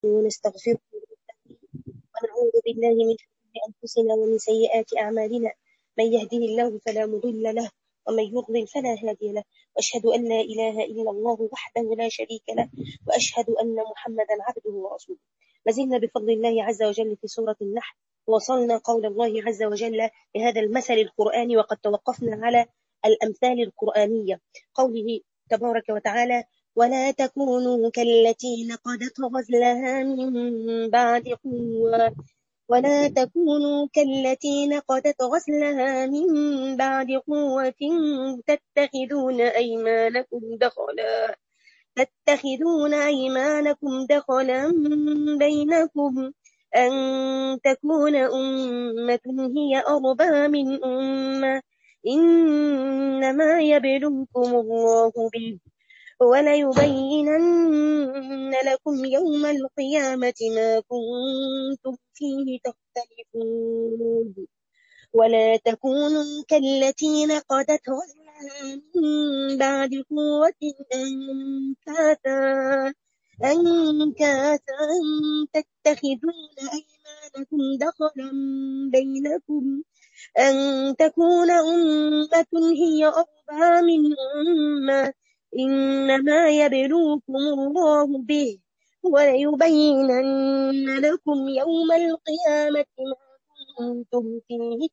ونستغفره ونعوذ بالله من شرور أنفسنا ومن سيئات أعمالنا من يهده الله فلا مضل له ومن يضلل فلا هادي له وأشهد أن لا إله إلا الله وحده لا شريك له وأشهد أن محمدا عبده ورسوله لازلنا بفضل الله عز وجل في سورة النحل وصلنا قول الله عز وجل بهذا المثل القرآني وقد توقفنا على الأمثال القرآنية قوله تبارك وتعالى ولا تكونوا كالتي نقضت غزلها من بعد قوة ولا تكونوا كالتي نقضت غزلها من بعد قوة تتخذون أيمانكم دخلا تتخذون أيمانكم دخلا بينكم أن تكون أمة هي أربى من أمة إنما يبلوكم الله به وليبينن لكم يوم القيامة ما كنتم فيه تختلفون ولا تكونوا كالتي نقضت غزلها من بعد قوة أنكاثا أنكاثا تتخذون أيمانكم دخلا بينكم أن تكون أمة هي أربى من أمة إنما يبلوكم الله به وليبينن لكم يوم القيامة ما كنتم فيه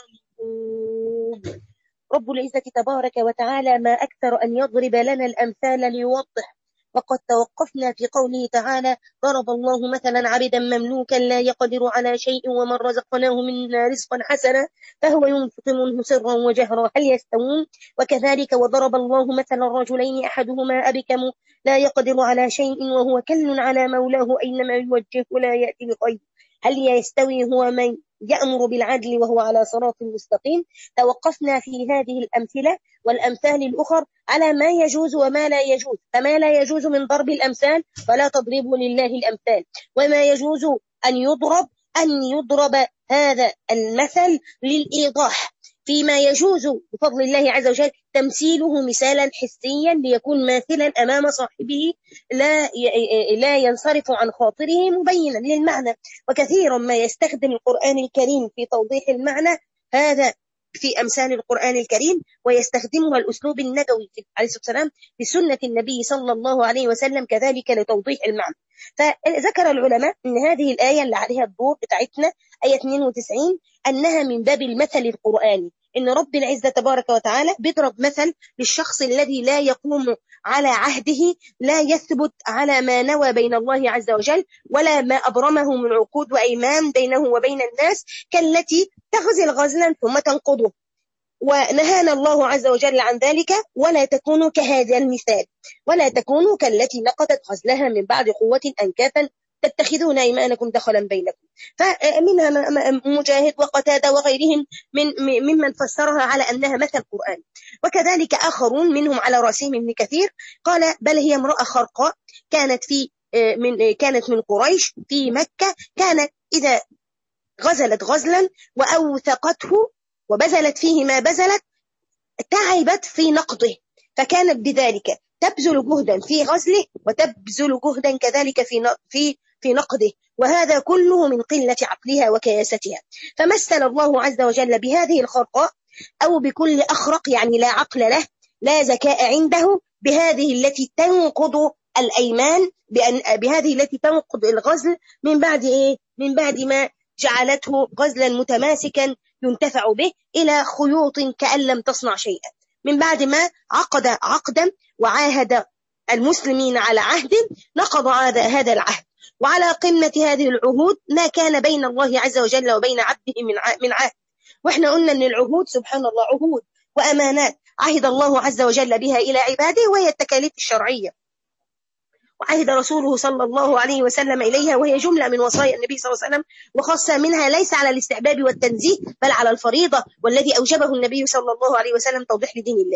تختلفون رب العزة تبارك وتعالى ما أكثر أن يضرب لنا الأمثال ليوضح وقد توقفنا في قوله تعالى ضرب الله مثلا عبدا مملوكا لا يقدر على شيء ومن رزقناه منا رزقا حسنا فهو ينفق منه سرا وجهرا هل يستوون وكذلك وضرب الله مثلا رجلين أحدهما أبكم لا يقدر على شيء وهو كل على مولاه أينما يوجهه لا يأتي بخير هل يستوي هو من يأمر بالعدل وهو على صراط مستقيم توقفنا في هذه الأمثلة والأمثال الأخر على ما يجوز وما لا يجوز فما لا يجوز من ضرب الأمثال فلا تضربوا لله الأمثال وما يجوز أن يضرب أن يضرب هذا المثل للإيضاح فيما يجوز بفضل الله عز وجل تمثيله مثالا حسيا ليكون ماثلا أمام صاحبه لا لا ينصرف عن خاطره مبينا للمعنى وكثيرا ما يستخدم القرآن الكريم في توضيح المعنى هذا في أمثال القرآن الكريم ويستخدمها الأسلوب النبوي عليه الصلاة والسلام بسنة النبي صلى الله عليه وسلم كذلك لتوضيح المعنى فذكر العلماء أن هذه الآية اللي عليها الدور بتاعتنا آية 92 أنها من باب المثل القرآني إن رب العزة تبارك وتعالى بيضرب مثل للشخص الذي لا يقوم على عهده لا يثبت على ما نوى بين الله عز وجل ولا ما أبرمه من عقود وأيمان بينه وبين الناس كالتي تغزل غزلا ثم تنقضه ونهانا الله عز وجل عن ذلك ولا تكونوا كهذا المثال ولا تكونوا كالتي نقضت غزلها من بعد قوة أنكاثا تتخذون ايمانكم دخلا بينكم فمنها مجاهد وقتاده وغيرهم من ممن فسرها على انها مثل قران وكذلك اخرون منهم على راسهم ابن كثير قال بل هي امراه خرقاء كانت في من كانت من قريش في مكه كانت اذا غزلت غزلا واوثقته وبذلت فيه ما بذلت تعبت في نقضه فكانت بذلك تبذل جهدا في غزله وتبذل جهدا كذلك في في في نقده وهذا كله من قلة عقلها وكياستها فمثل الله عز وجل بهذه الخرقاء أو بكل أخرق يعني لا عقل له لا ذكاء عنده بهذه التي تنقض الأيمان بأن بهذه التي تنقض الغزل من بعد إيه؟ من بعد ما جعلته غزلا متماسكا ينتفع به إلى خيوط كأن لم تصنع شيئا من بعد ما عقد عقدا وعاهد المسلمين على عهد نقض هذا هذا العهد وعلى قمة هذه العهود ما كان بين الله عز وجل وبين عبده من من عهد واحنا قلنا ان العهود سبحان الله عهود وامانات عهد الله عز وجل بها الى عباده وهي التكاليف الشرعيه وعهد رسوله صلى الله عليه وسلم إليها وهي جملة من وصايا النبي صلى الله عليه وسلم وخاصة منها ليس على الاستحباب والتنزيه بل على الفريضة والذي أوجبه النبي صلى الله عليه وسلم توضيح لدين الله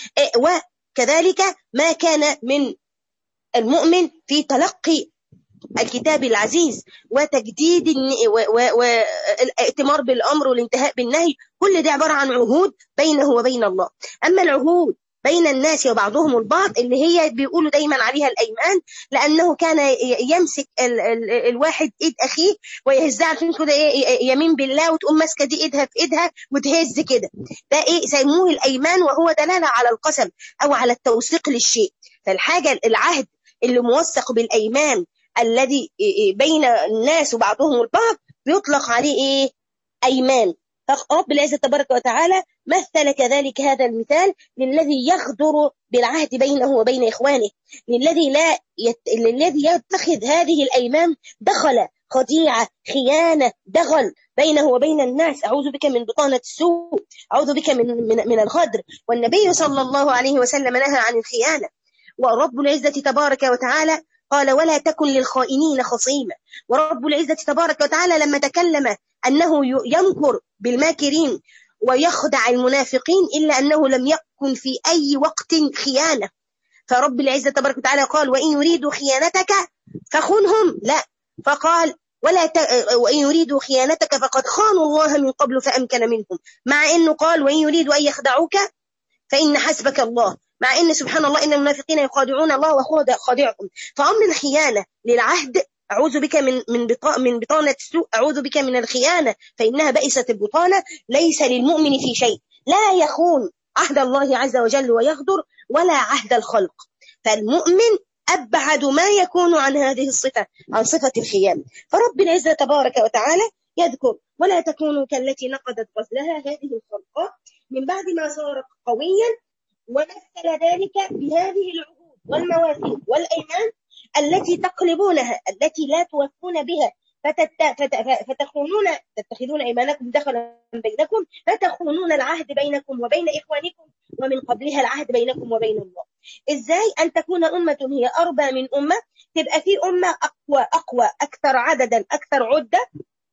وكذلك ما كان من المؤمن في تلقي الكتاب العزيز وتجديد والائتمار بالامر والانتهاء بالنهي كل ده عباره عن عهود بينه وبين الله اما العهود بين الناس وبعضهم البعض اللي هي بيقولوا دايما عليها الأيمان لأنه كان يمسك ال ال الواحد إيد أخيه ويهزها عارفين كده إيه يمين بالله وتقوم ماسكة دي إيدها في إيدها وتهز كده ده إيه سموه الأيمان وهو دلالة على القسم أو على التوثيق للشيء فالحاجة العهد اللي موثق بالأيمان الذي بين الناس وبعضهم البعض بيطلق عليه إيه أيمان رب العزة تبارك وتعالى مثل كذلك هذا المثال للذي يغدر بالعهد بينه وبين إخوانه للذي لا يت... للذي يتخذ هذه الأيمان دخل خديعة خيانة دغل بينه وبين الناس أعوذ بك من بطانة السوء أعوذ بك من, من, من الغدر والنبي صلى الله عليه وسلم نهى عن الخيانة ورب العزة تبارك وتعالى قال ولا تكن للخائنين خصيما ورب العزة تبارك وتعالى لما تكلم أنه ينكر بالماكرين ويخدع المنافقين إلا أنه لم يكن في أي وقت خيانة فرب العزة تبارك وتعالى قال وإن يريدوا خيانتك فخنهم لا فقال ولا ت... وإن يريدوا خيانتك فقد خانوا الله من قبل فأمكن منهم مع أنه قال وإن يريدوا أن يخدعوك فإن حسبك الله مع ان سبحان الله ان المنافقين يخادعون الله وهو خادعهم فامر الخيانه للعهد أعوذ بك من من من بطانة السوء أعوذ بك من الخيانة فإنها بئست البطانة ليس للمؤمن في شيء لا يخون عهد الله عز وجل ويغدر ولا عهد الخلق فالمؤمن أبعد ما يكون عن هذه الصفة عن صفة الخيانة فرب العزة تبارك وتعالى يذكر ولا تكونوا كالتي نقضت غزلها هذه الخلقات من بعد ما صارت قويا ومثل ذلك بهذه العهود والمواثيق والأيمان التي تقلبونها التي لا توفون بها فتت... فت... فتخونون تتخذون ايمانكم دخلا بينكم فتخونون العهد بينكم وبين اخوانكم ومن قبلها العهد بينكم وبين الله. ازاي ان تكون امه هي اربى من امه تبقى في امه اقوى اقوى اكثر عددا اكثر عده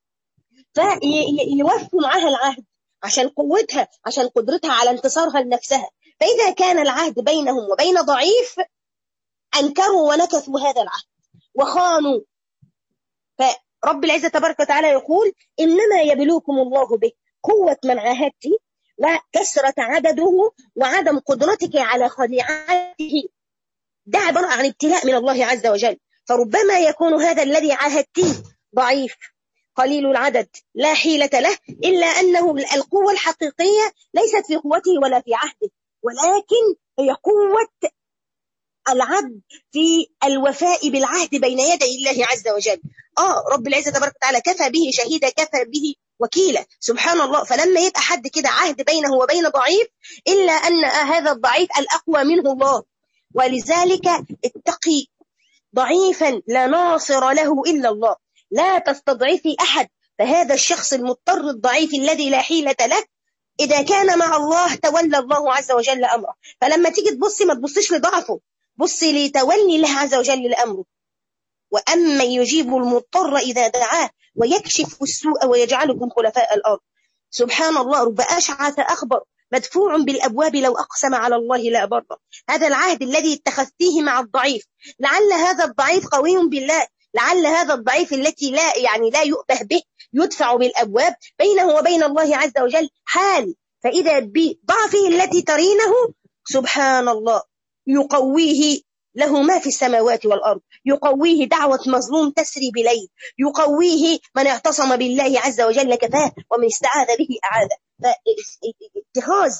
فيوفوا معها العهد عشان قوتها عشان قدرتها على انتصارها لنفسها فإذا كان العهد بينهم وبين ضعيف أنكروا ونكثوا هذا العهد وخانوا فرب العزة تبارك وتعالى يقول إنما يبلوكم الله به قوة من عاهدت وكسرة عدده وعدم قدرتك على خديعته ده عبارة عن ابتلاء من الله عز وجل فربما يكون هذا الذي عاهدتيه ضعيف قليل العدد لا حيلة له إلا أنه القوة الحقيقية ليست في قوته ولا في عهده ولكن هي قوة العبد في الوفاء بالعهد بين يدي الله عز وجل اه رب العزة تبارك وتعالى كفى به شهيدا كفى به وكيلا سبحان الله فلما يبقى حد كده عهد بينه وبين ضعيف إلا أن هذا الضعيف الأقوى منه الله ولذلك اتقي ضعيفا لا ناصر له إلا الله لا تستضعفي أحد فهذا الشخص المضطر الضعيف الذي لا حيلة له إذا كان مع الله تولى الله عز وجل أمره فلما تيجي تبصي ما تبصيش لضعفه بصي لتولي الله عز وجل لأمره وأما يجيب المضطر إذا دعاه ويكشف السوء ويجعلكم خلفاء الأرض سبحان الله رب أشعث أخبر مدفوع بالأبواب لو أقسم على الله لا بره هذا العهد الذي اتخذتيه مع الضعيف لعل هذا الضعيف قوي بالله لعل هذا الضعيف التي لا يعني لا يؤبه به يدفع بالأبواب بينه وبين الله عز وجل حال فإذا بضعفه التي ترينه سبحان الله يقويه له ما في السماوات والأرض يقويه دعوة مظلوم تسري بليل يقويه من اعتصم بالله عز وجل كفاه ومن استعاذ به أعاذه اتخاذ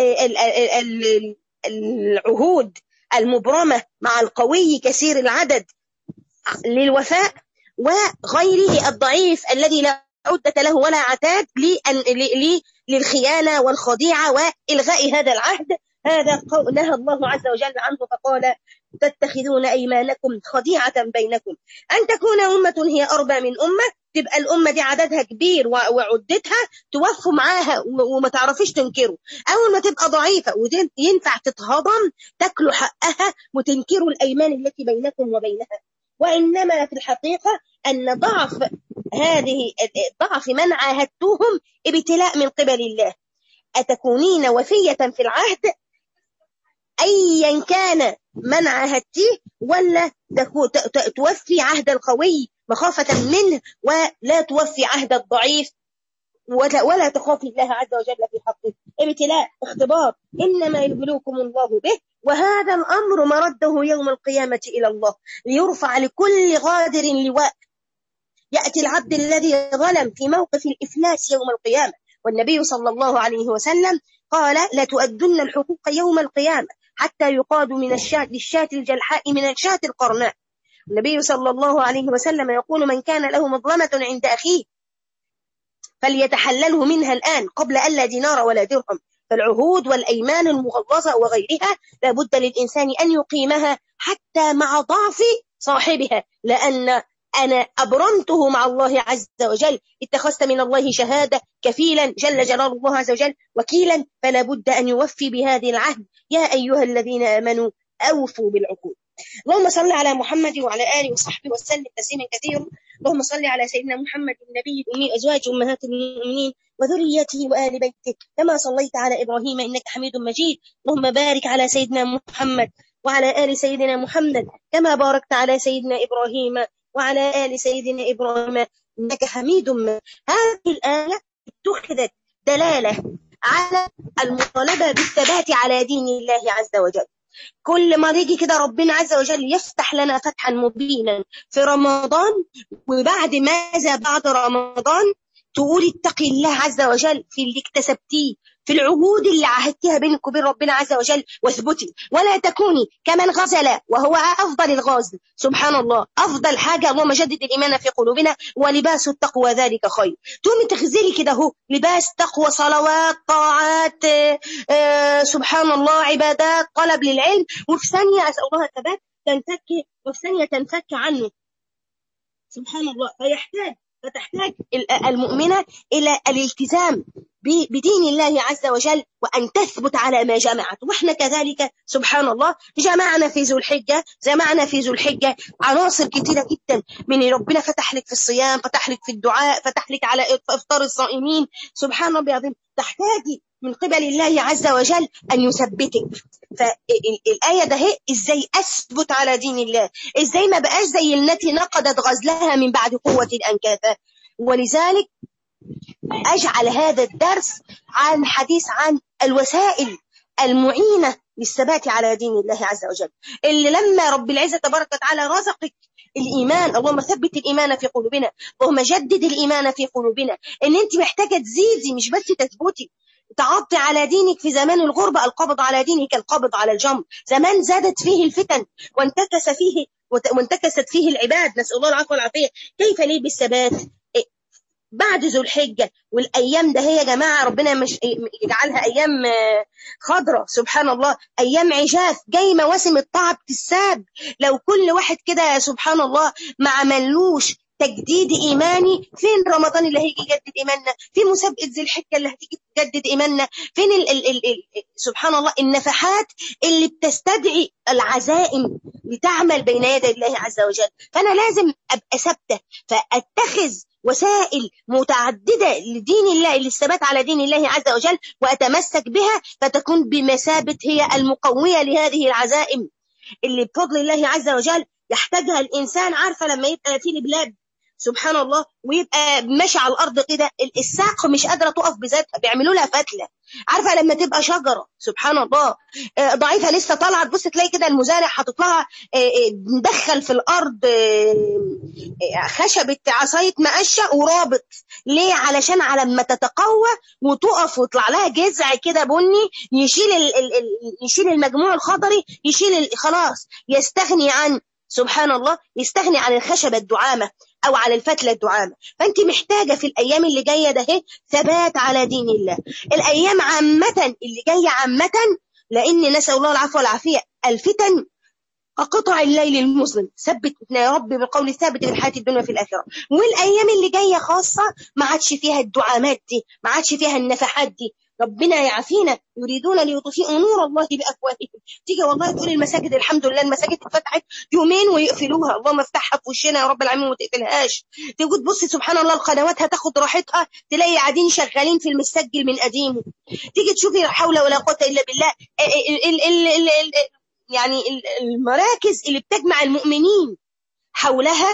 العهود المبرمة مع القوي كثير العدد للوفاء وغيره الضعيف الذي لا عدة له ولا عتاد للخيانة والخديعة وإلغاء هذا العهد هذا نهى الله عز وجل عنه فقال تتخذون أيمانكم خديعة بينكم أن تكون أمة هي أربى من أمة تبقى الأمة دي عددها كبير وعدتها توفوا معاها وما تعرفيش تنكروا أول ما تبقى ضعيفة وينفع تتهضم تاكلوا حقها وتنكروا الأيمان التي بينكم وبينها وإنما في الحقيقة أن ضعف هذه ضعف من عاهدتوهم ابتلاء من قبل الله أتكونين وفية في العهد أيا كان من عاهدتيه ولا توفي عهد القوي مخافة منه ولا توفي عهد الضعيف ولا, ولا تخافي الله عز وجل في حقه ابتلاء اختبار إنما يبلوكم الله به وهذا الأمر مرده يوم القيامة إلى الله ليرفع لكل غادر لواء يأتي العبد الذي ظلم في موقف الإفلاس يوم القيامة والنبي صلى الله عليه وسلم قال لتؤدن الحقوق يوم القيامة حتى يقاد من الشاة للشاة الجلحاء من الشاة القرناء النبي صلى الله عليه وسلم يقول من كان له مظلمة عند أخيه فليتحلله منها الآن قبل ألا دينار ولا درهم فالعهود والأيمان المغلظة وغيرها لابد للإنسان أن يقيمها حتى مع ضعف صاحبها لأن أنا أبرمته مع الله عز وجل اتخذت من الله شهادة كفيلا جل جلال الله عز وجل وكيلا فلا بد أن يوفي بهذه العهد يا أيها الذين آمنوا أوفوا بالعقود اللهم صل على محمد وعلى آله وصحبه وسلم تسليما كثيرا اللهم صل على سيدنا محمد النبي الأمي أزواج أمهات المؤمنين وذريته وآل بيته كما صليت على إبراهيم إنك حميد مجيد اللهم بارك على سيدنا محمد وعلى آل سيدنا محمد كما باركت على سيدنا إبراهيم وعلى آل سيدنا إبراهيم إنك حميد مجيد هذه الآية اتخذت دلالة على المطالبة بالثبات على دين الله عز وجل كل ما يجي كده ربنا عز وجل يفتح لنا فتحا مبينا في رمضان وبعد ماذا بعد رمضان تقولي اتقي الله عز وجل في اللي اكتسبتيه في العهود اللي عهدتها بينك وبين ربنا عز وجل واثبتي ولا تكوني كمن غزل وهو أفضل الغازل سبحان الله أفضل حاجة اللهم جدد الإيمان في قلوبنا ولباس التقوى ذلك خير تقومي تغزلي كده هو لباس تقوى صلوات طاعات آه آه سبحان الله عبادات طلب للعلم وفي ثانية أسأل الله الثبات تنفك وفي ثانية تنفك عنه سبحان الله فيحتاج فتحتاج المؤمنة إلى الالتزام بدين الله عز وجل وأن تثبت على ما جمعت وإحنا كذلك سبحان الله جمعنا في ذو الحجة جمعنا في ذو الحجة عناصر كثيرة جدا من ربنا فتح لك في الصيام فتح لك في الدعاء فتح لك على إفطار الصائمين سبحان ربي العظيم تحتاجي من قبل الله عز وجل أن يثبتك فالآية ده هي إزاي أثبت على دين الله إزاي ما بقاش زي التي نقضت غزلها من بعد قوة الأنكاثة ولذلك أجعل هذا الدرس عن حديث عن الوسائل المعينة للثبات على دين الله عز وجل اللي لما رب العزة تبارك وتعالى رزقك الإيمان اللهم ثبت الإيمان في قلوبنا اللهم جدد الإيمان في قلوبنا إن أنت محتاجة تزيدي مش بس تثبتي تعطي على دينك في زمان الغربة القبض على دينك القبض على الجمر زمان زادت فيه الفتن وانتكس فيه وانتكست فيه العباد نسأل الله العفو والعافية كيف لي بالثبات بعد ذو الحجة والأيام ده هي يا جماعة ربنا مش يجعلها أيام خضرة سبحان الله أيام عجاف جاي مواسم الطاعة بتساب لو كل واحد كده سبحان الله ما عملوش تجديد إيماني فين رمضان اللي هيجي يجدد إيماننا في مسابقة ذي الحجة اللي هتيجي تجدد إيماننا فين ال ال ال ال سبحان الله النفحات اللي بتستدعي العزائم لتعمل بين يدي الله عز وجل فأنا لازم أبقى ثابتة فأتخذ وسائل متعددة لدين الله للثبات على دين الله عز وجل وأتمسك بها فتكون بمثابة هي المقوية لهذه العزائم اللي بفضل الله عز وجل يحتاجها الإنسان عارفة لما يبقى في البلاد سبحان الله ويبقى ماشي على الارض كده الساق مش قادره تقف بذاتها بيعملوا لها فتله عارفه لما تبقى شجره سبحان الله ضعيفه لسه طالعه تبص تلاقي كده المزارع حاطط لها مدخل في الارض خشبه عصايه مقشه ورابط ليه علشان على ما تتقوى وتقف ويطلع لها جذع كده بني يشيل ال ال ال يشيل المجموع الخضري يشيل خلاص يستغني عن سبحان الله يستغني عن الخشبة الدعامة أو على الفتلة الدعامة فأنت محتاجة في الأيام اللي جاية ده ثبات على دين الله الأيام عامة اللي جاية عامة لأن نسأل الله العفو والعافية الفتن قطع الليل المظلم ثبتنا يا رب بالقول الثابت في الحياة الدنيا في الآخرة والأيام اللي جاية خاصة ما عادش فيها الدعامات دي ما عادش فيها النفحات دي ربنا يعافينا يريدون ليطفئوا نور الله بافواههم تيجي والله تقول المساجد الحمد لله المساجد اتفتحت يومين ويقفلوها اللهم افتحها في وشنا يا رب العالمين وما تقفلهاش تيجي تبصي سبحان الله القنوات هتاخد راحتها تلاقي قاعدين شغالين في المسجل من قديمه تيجي تشوفي لا حول ولا قوه الا بالله ال ال ال ال يعني المراكز اللي بتجمع المؤمنين حولها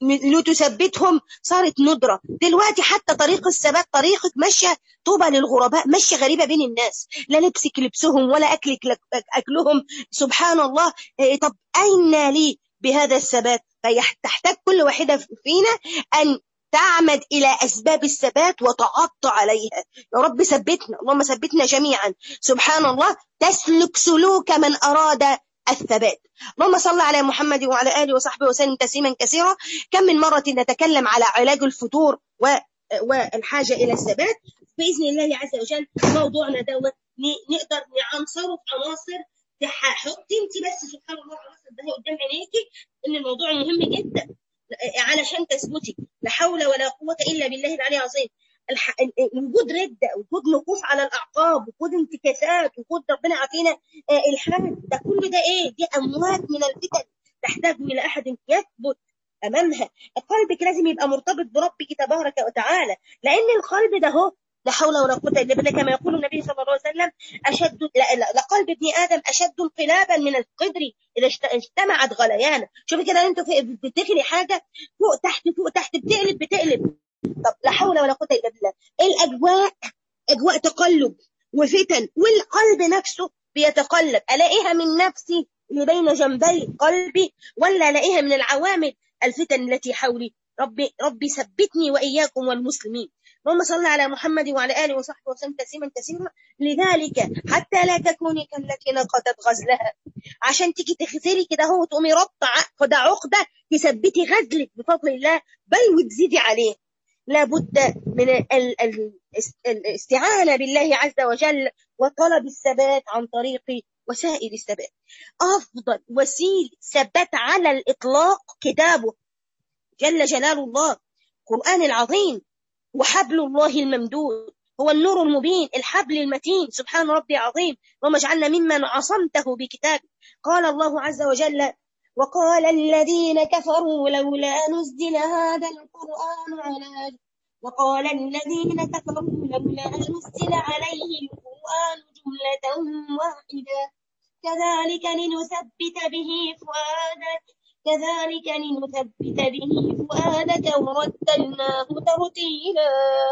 لتثبتهم صارت ندرة دلوقتي حتى طريق الثبات طريقك ماشية طوبى للغرباء ماشية غريبة بين الناس لا لبسك لبسهم ولا أكلك أكلهم سبحان الله إيه، طب أين لي بهذا الثبات فتحتاج كل واحدة فينا أن تعمد إلى أسباب الثبات وتعط عليها يا رب ثبتنا اللهم ثبتنا جميعا سبحان الله تسلك سلوك من أراد الثبات اللهم صل على محمد وعلى آله وصحبه وسلم تسليما كثيرا كم من مرة نتكلم على علاج الفتور و والحاجة إلى الثبات بإذن الله عز وجل موضوعنا دوت نقدر نعنصره في عناصر حط انت بس سبحان الله عناصر ده قدام عينيكي ان الموضوع مهم جدا علشان تثبتي لا حول ولا قوة إلا بالله العلي العظيم الح... وجود ردة وجود نقوص على الأعقاب وجود انتكاسات وجود ربنا عافينا آه الحاد ده كل ده إيه دي أموات من الفتن تحتاج إلى أحد يثبت أمامها قلبك لازم يبقى مرتبط بربك تبارك وتعالى لأن القلب ده هو لا حول ولا قوة إلا بالله كما يقول النبي صلى الله عليه وسلم أشد لقلب ابن آدم أشد انقلابا من القدر إذا اجتمعت غليانا شوفي كده أنت بتغلي حاجة فوق تحت فوق تحت بتقلب بتقلب طب لا حول ولا قوة إلا بالله الأجواء أجواء تقلب وفتن والقلب نفسه بيتقلب ألاقيها من نفسي اللي بين جنبي قلبي ولا ألاقيها من العوامل الفتن التي حولي ربي ربي ثبتني وإياكم والمسلمين اللهم صل على محمد وعلى آله وصحبه وسلم تسليما كثيرا لذلك حتى لا تكوني كالتي نقضت غزلها عشان تيجي تغزلي كده هو تقومي ربط عقدة عقدة تثبتي غزلك بفضل الله بل وتزيدي عليه لابد من الاستعانة بالله عز وجل وطلب الثبات عن طريق وسائل الثبات أفضل وسيل ثبات على الإطلاق كتابه جل جلال الله القرآن العظيم وحبل الله الممدود هو النور المبين الحبل المتين سبحان ربي عظيم وما اجعلنا ممن عصمته بكتابه قال الله عز وجل وقال الذين كفروا لولا نزل هذا القرآن على وقال الذين كفروا لولا نزل عليه القرآن جملة واحدة كذلك لنثبت به فؤادك كذلك لنثبت به فؤادك ورتلناه ترتيلا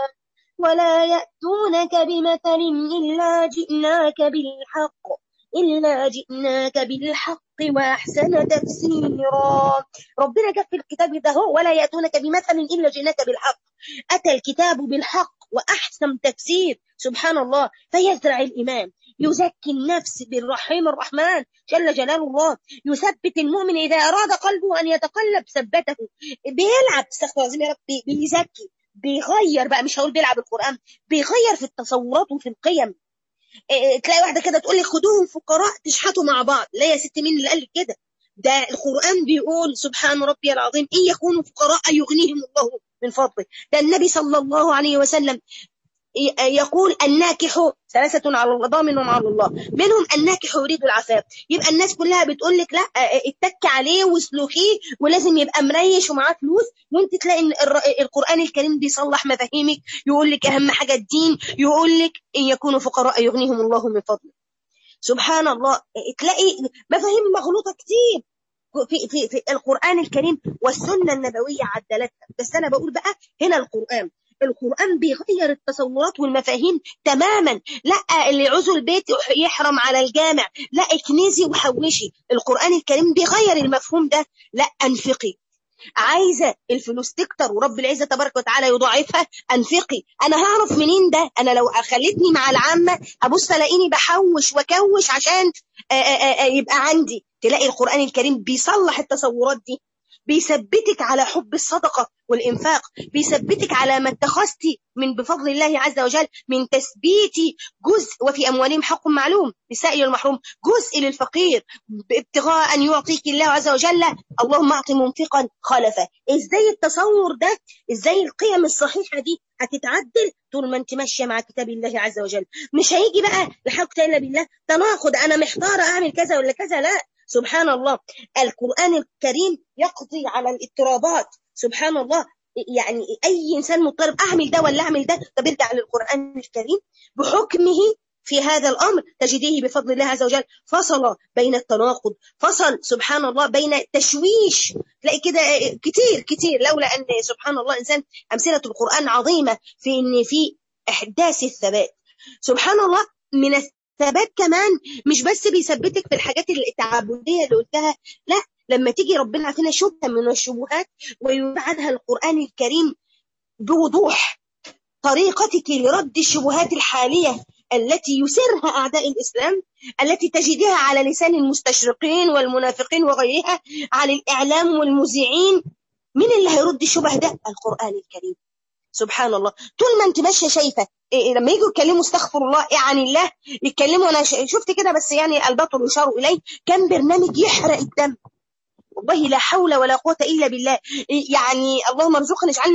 ولا يأتونك بمثل إلا جئناك بالحق إلا جئناك بالحق وأحسن تفسيرا ربنا جاب في الكتاب ده هو ولا يأتونك بمثل إلا جئناك بالحق أتى الكتاب بالحق وأحسن تفسير سبحان الله فيزرع الإيمان يزكي النفس بالرحيم الرحمن جل جلال الله يثبت المؤمن إذا أراد قلبه أن يتقلب ثبته بيلعب استغفر الله يا رب بيزكي بيغير بقى مش هقول بيلعب القرآن بيغير في التصورات وفي القيم إيه تلاقي واحدة كده تقول لي خدوهم فقراء تشحتوا مع بعض لا يا ست مين اللي قال لك كده ده القرآن بيقول سبحان ربي العظيم إن يكونوا فقراء يغنيهم الله من فضله ده النبي صلى الله عليه وسلم يقول الناكح ثلاثة على الله ضامن على الله منهم الناكح يريد العفاف يبقى الناس كلها بتقول لك لا اتك عليه واسلكيه ولازم يبقى مريش ومعاه فلوس وانت تلاقي ان القرآن الكريم بيصلح مفاهيمك يقول لك اهم حاجة الدين يقول لك ان يكونوا فقراء يغنيهم الله من فضله سبحان الله تلاقي مفاهيم مغلوطة كتير في, في, في القرآن الكريم والسنة النبوية عدلتها بس أنا بقول بقى هنا القرآن القرآن بيغير التصورات والمفاهيم تماما لا اللي يعوزوا البيت يحرم على الجامع لا اكنزي وحوشي القرآن الكريم بيغير المفهوم ده لا انفقي عايزة الفلوس تكتر ورب العزة تبارك وتعالى يضاعفها أنفقي أنا هعرف منين ده أنا لو خلتني مع العامة أبص ألاقيني بحوش وكوش عشان آآ آآ يبقى عندي تلاقي القرآن الكريم بيصلح التصورات دي بيثبتك على حب الصدقة والإنفاق بيثبتك على ما اتخذتي من بفضل الله عز وجل من تثبيت جزء وفي أموالهم حق معلوم للسائل المحروم جزء للفقير ابتغاء أن يعطيك الله عز وجل اللهم أعط منفقا خلفا إزاي التصور ده إزاي القيم الصحيحة دي هتتعدل طول ما انت ماشيه مع كتاب الله عز وجل مش هيجي بقى لحق الا بالله تناقض انا محتاره اعمل كذا ولا كذا لا سبحان الله القرآن الكريم يقضي على الاضطرابات سبحان الله يعني أي إنسان مضطرب أعمل ده ولا أعمل ده طب ارجع للقرآن الكريم بحكمه في هذا الأمر تجديه بفضل الله عز وجل فصل بين التناقض فصل سبحان الله بين تشويش تلاقي كده كتير كتير لولا أن سبحان الله إنسان أمثلة القرآن عظيمة في أن في إحداث الثبات سبحان الله من الثبات كمان مش بس بيثبتك في الحاجات التعبدية اللي قلتها لا لما تيجي ربنا عافينا شبهة من الشبهات ويبعدها القرآن الكريم بوضوح طريقتك لرد الشبهات الحالية التي يسرها أعداء الإسلام التي تجدها على لسان المستشرقين والمنافقين وغيرها على الإعلام والمذيعين مين اللي هيرد الشبه ده القرآن الكريم سبحان الله طول ما انت ماشيه شايفه إيه لما يجوا يتكلموا استغفر الله إيه عن الله يتكلموا انا شفت كده بس يعني البطل يشار اليه كان برنامج يحرق الدم والله لا حول ولا قوة إلا بالله يعني اللهم ارزقنا اجعلنا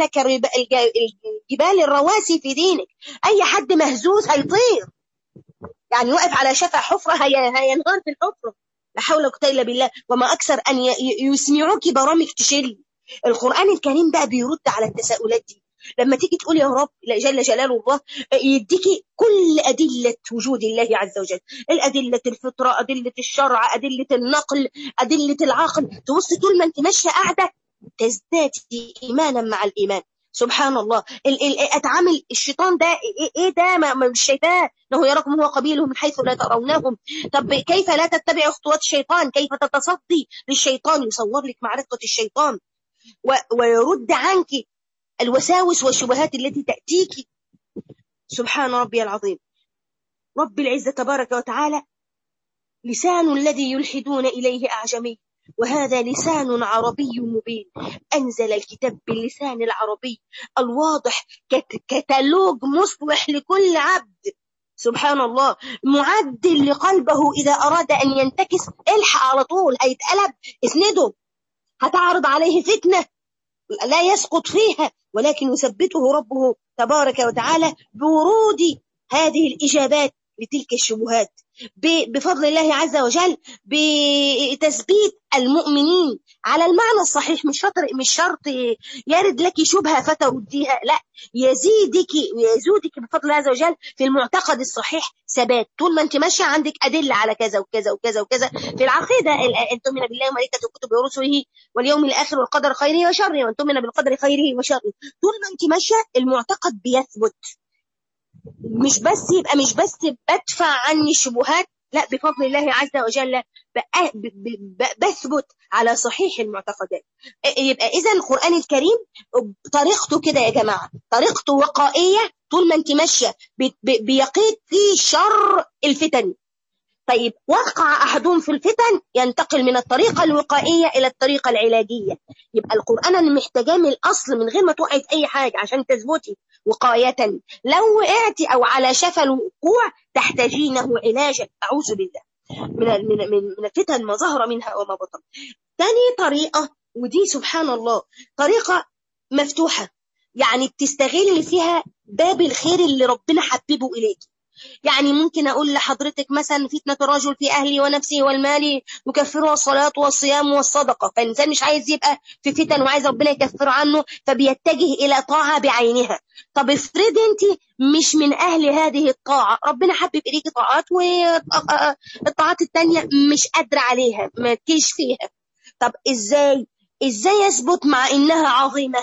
كالجبال الرواسي في دينك أي حد مهزوز هيطير يعني وقف على شفا حفرة هينهار في الحفرة لا حول ولا قوة إلا بالله وما أكثر أن يسمعوك برامج تشل القرآن الكريم بقى بيرد على التساؤلات دي لما تيجي تقول يا رب جل جلال الله يديكي كل أدلة وجود الله عز وجل الأدلة الفطرة أدلة الشرع أدلة النقل أدلة العقل تبص طول ما أنت ماشية قاعدة تزدادي إيمانا مع الإيمان سبحان الله اتعامل الشيطان ده ايه ده ما مش شايفاه انه يراكم هو قبيله من حيث لا ترونهم طب كيف لا تتبع خطوات الشيطان كيف تتصدي للشيطان يصور لك معرفه الشيطان ويرد عنك الوساوس والشبهات التي تأتيك سبحان ربي العظيم رب العزة تبارك وتعالى لسان الذي يلحدون إليه أعجمي وهذا لسان عربي مبين أنزل الكتاب باللسان العربي الواضح كتالوج مصلح لكل عبد سبحان الله معدل لقلبه إذا أراد أن ينتكس الحق على طول هيتقلب اسنده هتعرض عليه فتنة لا يسقط فيها ولكن يثبته ربه تبارك وتعالى بورود هذه الإجابات لتلك الشبهات بفضل الله عز وجل بتثبيت المؤمنين على المعنى الصحيح مش شرط مش شرط يرد لك شبهه فترديها لا يزيدك ويزودك بفضل الله عز وجل في المعتقد الصحيح ثبات طول ما انت ماشيه عندك ادله على كذا وكذا وكذا وكذا في العقيده ان تؤمن بالله وملائكته وكتبه ورسله واليوم الاخر والقدر خيره وشره وان تؤمن بالقدر خيره وشره طول ما انت ماشيه المعتقد بيثبت مش بس يبقى مش بس بدفع عني الشبهات لا بفضل الله عز وجل بثبت على صحيح المعتقدات يبقى اذا القران الكريم طريقته كده يا جماعه طريقته وقائيه طول ما انت ماشيه بيقيت في شر الفتن طيب وقع أحدهم في الفتن ينتقل من الطريقة الوقائية إلى الطريقة العلاجية يبقى القرآن أنا محتاجاه من الأصل من غير ما توقعي في أي حاجة عشان تثبتي وقاية لو وقعتي أو على شفا الوقوع تحتاجينه علاجا أعوذ بالله من من من الفتن ما ظهر منها وما بطن. ثاني طريقة ودي سبحان الله طريقة مفتوحة يعني بتستغل فيها باب الخير اللي ربنا حببه إليك يعني ممكن أقول لحضرتك مثلا فتنة الرجل في أهله ونفسه والمال يكفرها الصلاة والصيام والصدقة فالإنسان مش عايز يبقى في فتن وعايز ربنا يكفر عنه فبيتجه إلى طاعة بعينها طب افرضي أنت مش من أهل هذه الطاعة ربنا حبب إليك طاعات والطاعات التانية مش قادرة عليها ما تكيش فيها طب إزاي إزاي يثبت مع إنها عظيمة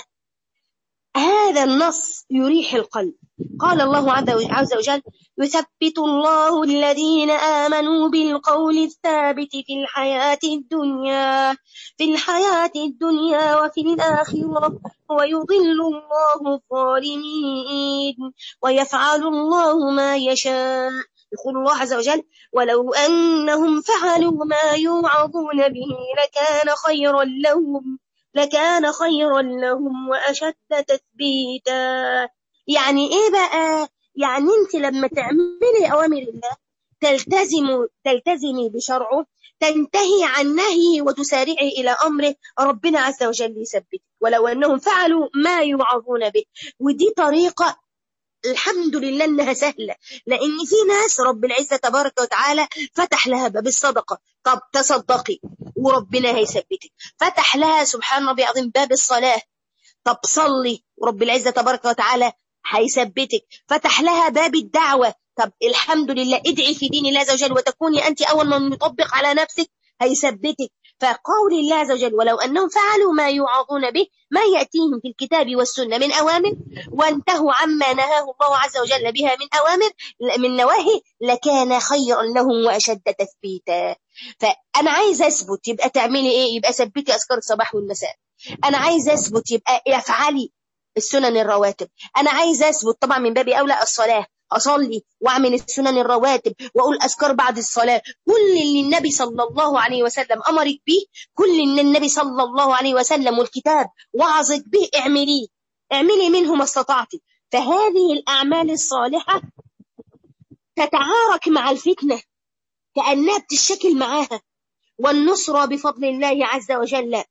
هذا النص يريح القلب قال الله عز وجل يثبت الله الذين آمنوا بالقول الثابت في الحياة الدنيا في الحياة الدنيا وفي الآخرة ويضل الله الظالمين ويفعل الله ما يشاء يقول الله عز وجل ولو أنهم فعلوا ما يوعظون به لكان خيرا لهم لكان خيرا لهم وأشد تثبيتا يعني إيه بقى يعني أنت لما تعملي أوامر الله تلتزم تلتزمي بشرعه تنتهي عن نهيه وتسارعي إلى أمره ربنا عز وجل يثبتك ولو أنهم فعلوا ما يوعظون به ودي طريقة الحمد لله انها سهله لان في ناس رب العزه تبارك وتعالى فتح لها باب الصدقه طب تصدقي وربنا هيثبتك فتح لها سبحان ربي العظيم باب الصلاه طب صلي ورب العزه تبارك وتعالى هيثبتك فتح لها باب الدعوه طب الحمد لله ادعي في دين الله عز وجل وتكوني أنت أول من يطبق على نفسك هيثبتك فقول الله عز وجل ولو أنهم فعلوا ما يوعظون به ما يأتيهم في الكتاب والسنة من أوامر وانتهوا عما نهاه الله عز وجل بها من أوامر من نواهي لكان خيرا لهم وأشد تثبيتا فأنا عايز أثبت يبقى تعملي إيه يبقى ثبتي أذكار الصباح والمساء أنا عايز أثبت يبقى افعلي السنن الرواتب أنا عايز أثبت طبعا من باب أولى الصلاة أصلي وأعمل السنن الرواتب وأقول أذكار بعد الصلاة كل اللي النبي صلى الله عليه وسلم أمرك به كل اللي النبي صلى الله عليه وسلم والكتاب وعظك به اعمليه اعملي منه ما استطعتي فهذه الأعمال الصالحة تتعارك مع الفتنة كأنها بتشكل معاها والنصرة بفضل الله عز وجل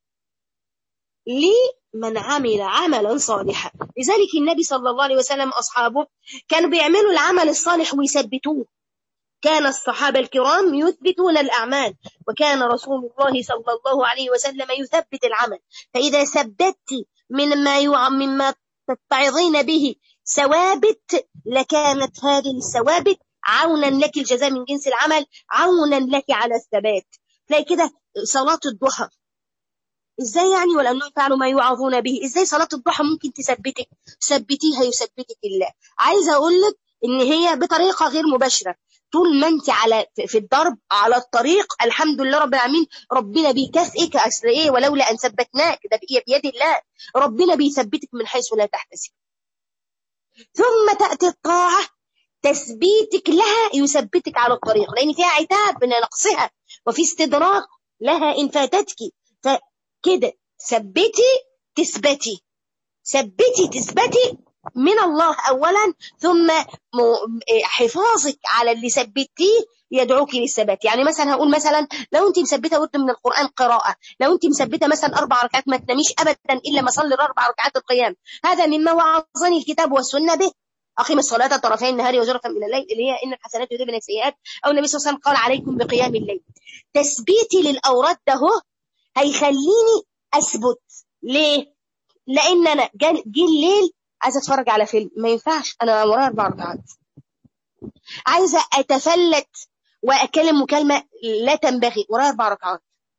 لمن عمل عملا صالحا لذلك النبي صلى الله عليه وسلم أصحابه كانوا بيعملوا العمل الصالح ويثبتوه كان الصحابة الكرام يثبتون الأعمال وكان رسول الله صلى الله عليه وسلم يثبت العمل فإذا ثبتت من ما يع... مما تتعظين به ثوابت لكانت هذه الثوابت عونا لك الجزاء من جنس العمل عونا لك على الثبات تلاقي كده صلاة الضحى ازاي يعني ولانهم فعلوا ما يوعظون به ازاي صلاة الضحى ممكن تثبتك ثبتيها يثبتك الله عايزه اقول لك ان هي بطريقه غير مباشره طول ما انت على في الضرب على الطريق الحمد لله رب العالمين ربنا بيكافئك اصل ايه ولولا ان ثبتناك ده بيد الله ربنا بيثبتك من حيث لا تحتسب ثم تاتي الطاعه تثبيتك لها يثبتك على الطريق لان فيها عتاب من نقصها وفي استدراك لها ان فاتتك كده ثبتي تثبتي ثبتي تثبتي من الله أولا ثم حفاظك على اللي ثبتيه يدعوك للثبات يعني مثلا هقول مثلا لو انت مثبته ورد من القرآن قراءة لو انت مثبته مثلا أربع ركعات ما تناميش أبدا إلا ما صلي الأربع ركعات القيام هذا مما وعظني الكتاب والسنة به أقيم الصلاة طرفي النهار وزرفا من الليل اللي هي إن الحسنات يذهبن السيئات أو النبي صلى الله عليه وسلم قال عليكم بقيام الليل تثبيتي للأوراد ده هيخليني اثبت ليه لان انا جه الليل عايزه اتفرج على فيلم ما ينفعش انا ورايا اربع ركعات عايزه اتفلت واكلم مكالمه لا تنبغي ورايا اربع ركعات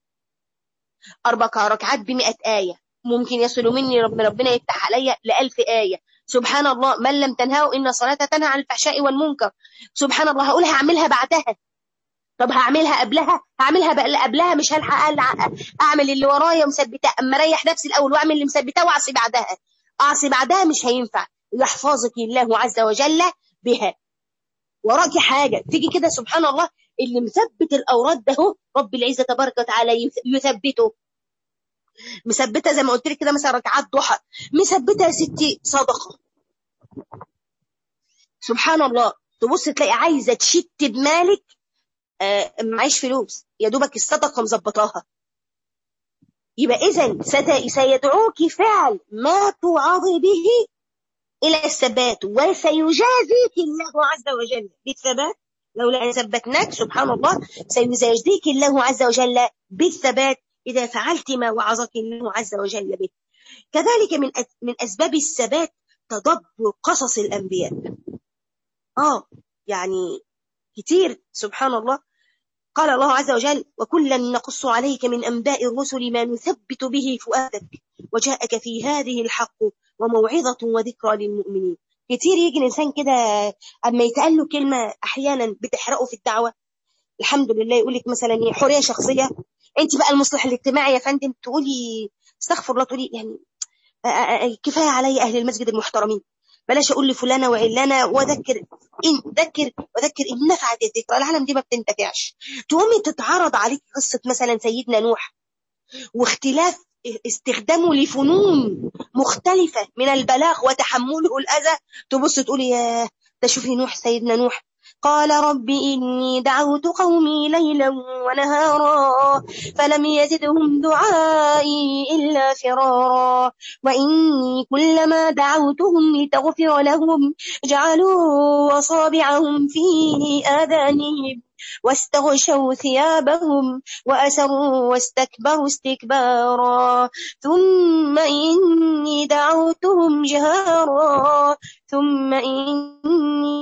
اربع ركعات ب آية ممكن يصلوا مني رب ربنا يفتح عليا لألف آية سبحان الله من لم تنهوا إن الصلاة تنهى عن الفحشاء والمنكر سبحان الله هقولها أعملها بعدها طب هعملها قبلها هعملها قبلها مش هلحق اعمل اللي ورايا مثبته اما اريح نفسي الاول واعمل اللي مثبته واعصي بعدها اعصي بعدها مش هينفع يحفظك الله عز وجل بها وراكي حاجه تيجي كده سبحان الله اللي مثبت الاوراد ده رب العزه تبارك وتعالى يثبته مثبته زي ما قلت لك كده مثلا ركعات ضحى مثبته يا ستي صدقه سبحان الله تبص تلاقي عايزه تشت بمالك آه معيش فلوس يا دوبك الصدقه مظبطاها يبقى اذا سيدعوك فعل ما توعظي به الى الثبات وسيجازيك الله عز وجل بالثبات لولا ان ثبتناك سبحان الله سيجازيك الله عز وجل بالثبات اذا فعلت ما وعظك الله عز وجل به كذلك من من اسباب الثبات تدبر قصص الانبياء اه يعني كتير سبحان الله قال الله عز وجل وكلا نقص عليك من أنباء الرسل ما نثبت به فؤادك وجاءك في هذه الحق وموعظة وذكرى للمؤمنين كتير يجي الإنسان كده أما يتقال له كلمة أحيانا بتحرقه في الدعوة الحمد لله يقول لك مثلا حرية شخصية أنت بقى المصلح الاجتماعي يا فندم تقولي استغفر الله تقولي يعني كفاية علي أهل المسجد المحترمين بلاش اقول لفلانه وعلانه وذكر ان ذكر وذكر ان نفعت الذكرى العالم دي ما بتنتفعش تقومي تتعرض عليك قصه مثلا سيدنا نوح واختلاف استخدامه لفنون مختلفه من البلاغ وتحمله الاذى تبص تقولي يا ده شوفي نوح سيدنا نوح قال رب إني دعوت قومي ليلا ونهارا فلم يزدهم دعائي إلا فرارا وإني كلما دعوتهم لتغفر لهم جعلوا أصابعهم في آذانهم واستغشوا ثيابهم وأسروا واستكبروا استكبارا ثم إني دعوتهم جهارا ثم إني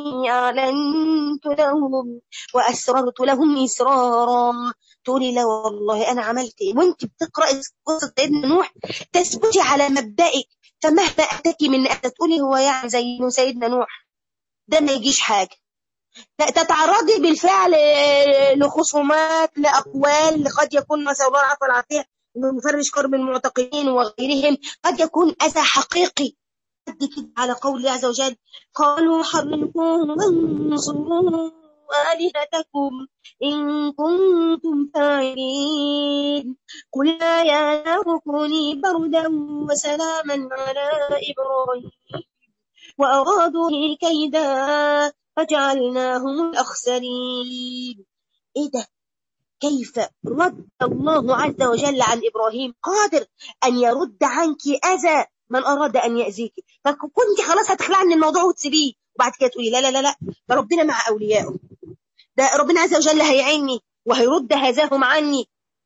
أعلنت لهم وأسررت لهم إسرارا تقولي لا والله أنا عملت إيه وأنت بتقرأي قصة سيدنا نوح تثبتي على مبدئك فمهما أتاكي من أتى تقولي هو يعني زي سيدنا نوح ده ما يجيش حاجة تتعرضي بالفعل لخصومات لأقوال قد يكون نسأل الله العفو والعافية مفرش كرب المعتقدين وغيرهم قد يكون أذى حقيقي قد كده على قول الله عز وجل قالوا حرقوه وانصروا آلهتكم إن كنتم فاعلين قلنا يا نار كوني بردا وسلاما على إبراهيم وأرادوا كيدا فجعلناهم الأخسرين إيه ده كيف رد الله عز وجل عن إبراهيم قادر أن يرد عنك أذى من أراد أن يأذيك فكنت خلاص هتخلع من الموضوع وتسيبيه وبعد كده تقولي لا لا لا لا ده ربنا مع أوليائه ده ربنا عز وجل هيعيني وهيرد هذاهم عني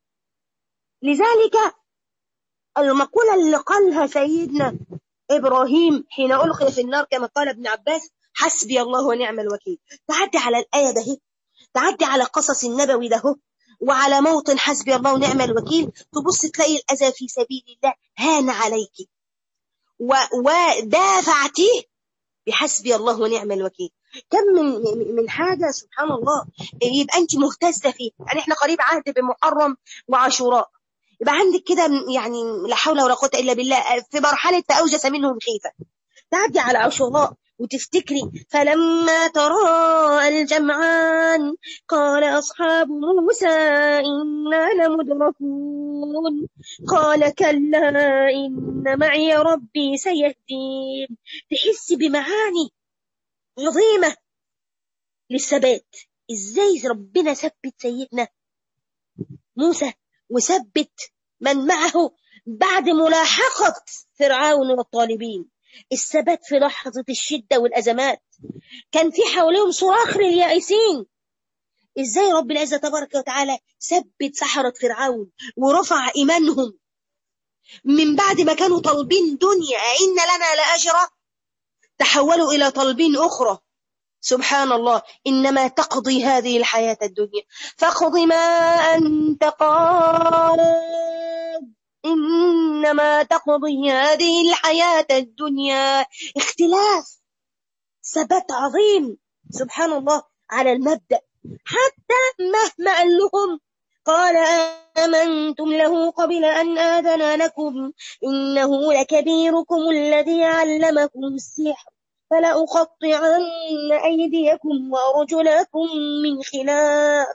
لذلك المقولة اللي قالها سيدنا إبراهيم حين ألقي في النار كما قال ابن عباس حسبي الله ونعم الوكيل تعدي على الآية ده تعدي على قصص النبوي ده وعلى موطن حسبي الله ونعم الوكيل تبص تلاقي الأذى في سبيل الله هان عليك ودافعتيه بحسبي الله ونعم الوكيل كم من من حاجة سبحان الله يبقى أنت مهتزة فيه يعني إحنا قريب عهد بمحرم وعاشوراء يبقى عندك كده يعني لا حول ولا قوة إلا بالله في مرحلة أوجس منهم خيفة تعدي على عاشوراء وتفتكري فلما تراءى الجمعان قال أصحاب موسى إنا لمدركون قال كلا إن معي ربي سيهدين تحس بمعاني عظيمة للثبات إزاي ربنا ثبت سيدنا موسى وثبت من معه بعد ملاحقة فرعون والطالبين الثبات في لحظة الشدة والأزمات كان في حواليهم صراخ لليائسين ازاي رب العزة تبارك وتعالى ثبت سحرة فرعون ورفع إيمانهم من بعد ما كانوا طالبين دنيا إن لنا لأجرا تحولوا إلى طالبين أخرى سبحان الله إنما تقضي هذه الحياة الدنيا فاقض ما أنت قال إنما تقضي هذه الحياة الدنيا اختلاف ثبات عظيم سبحان الله على المبدأ حتى مهما قال لهم قال آمنتم له قبل أن آذن لكم إنه لكبيركم الذي علمكم السحر فلأقطعن أيديكم وأرجلكم من خلاف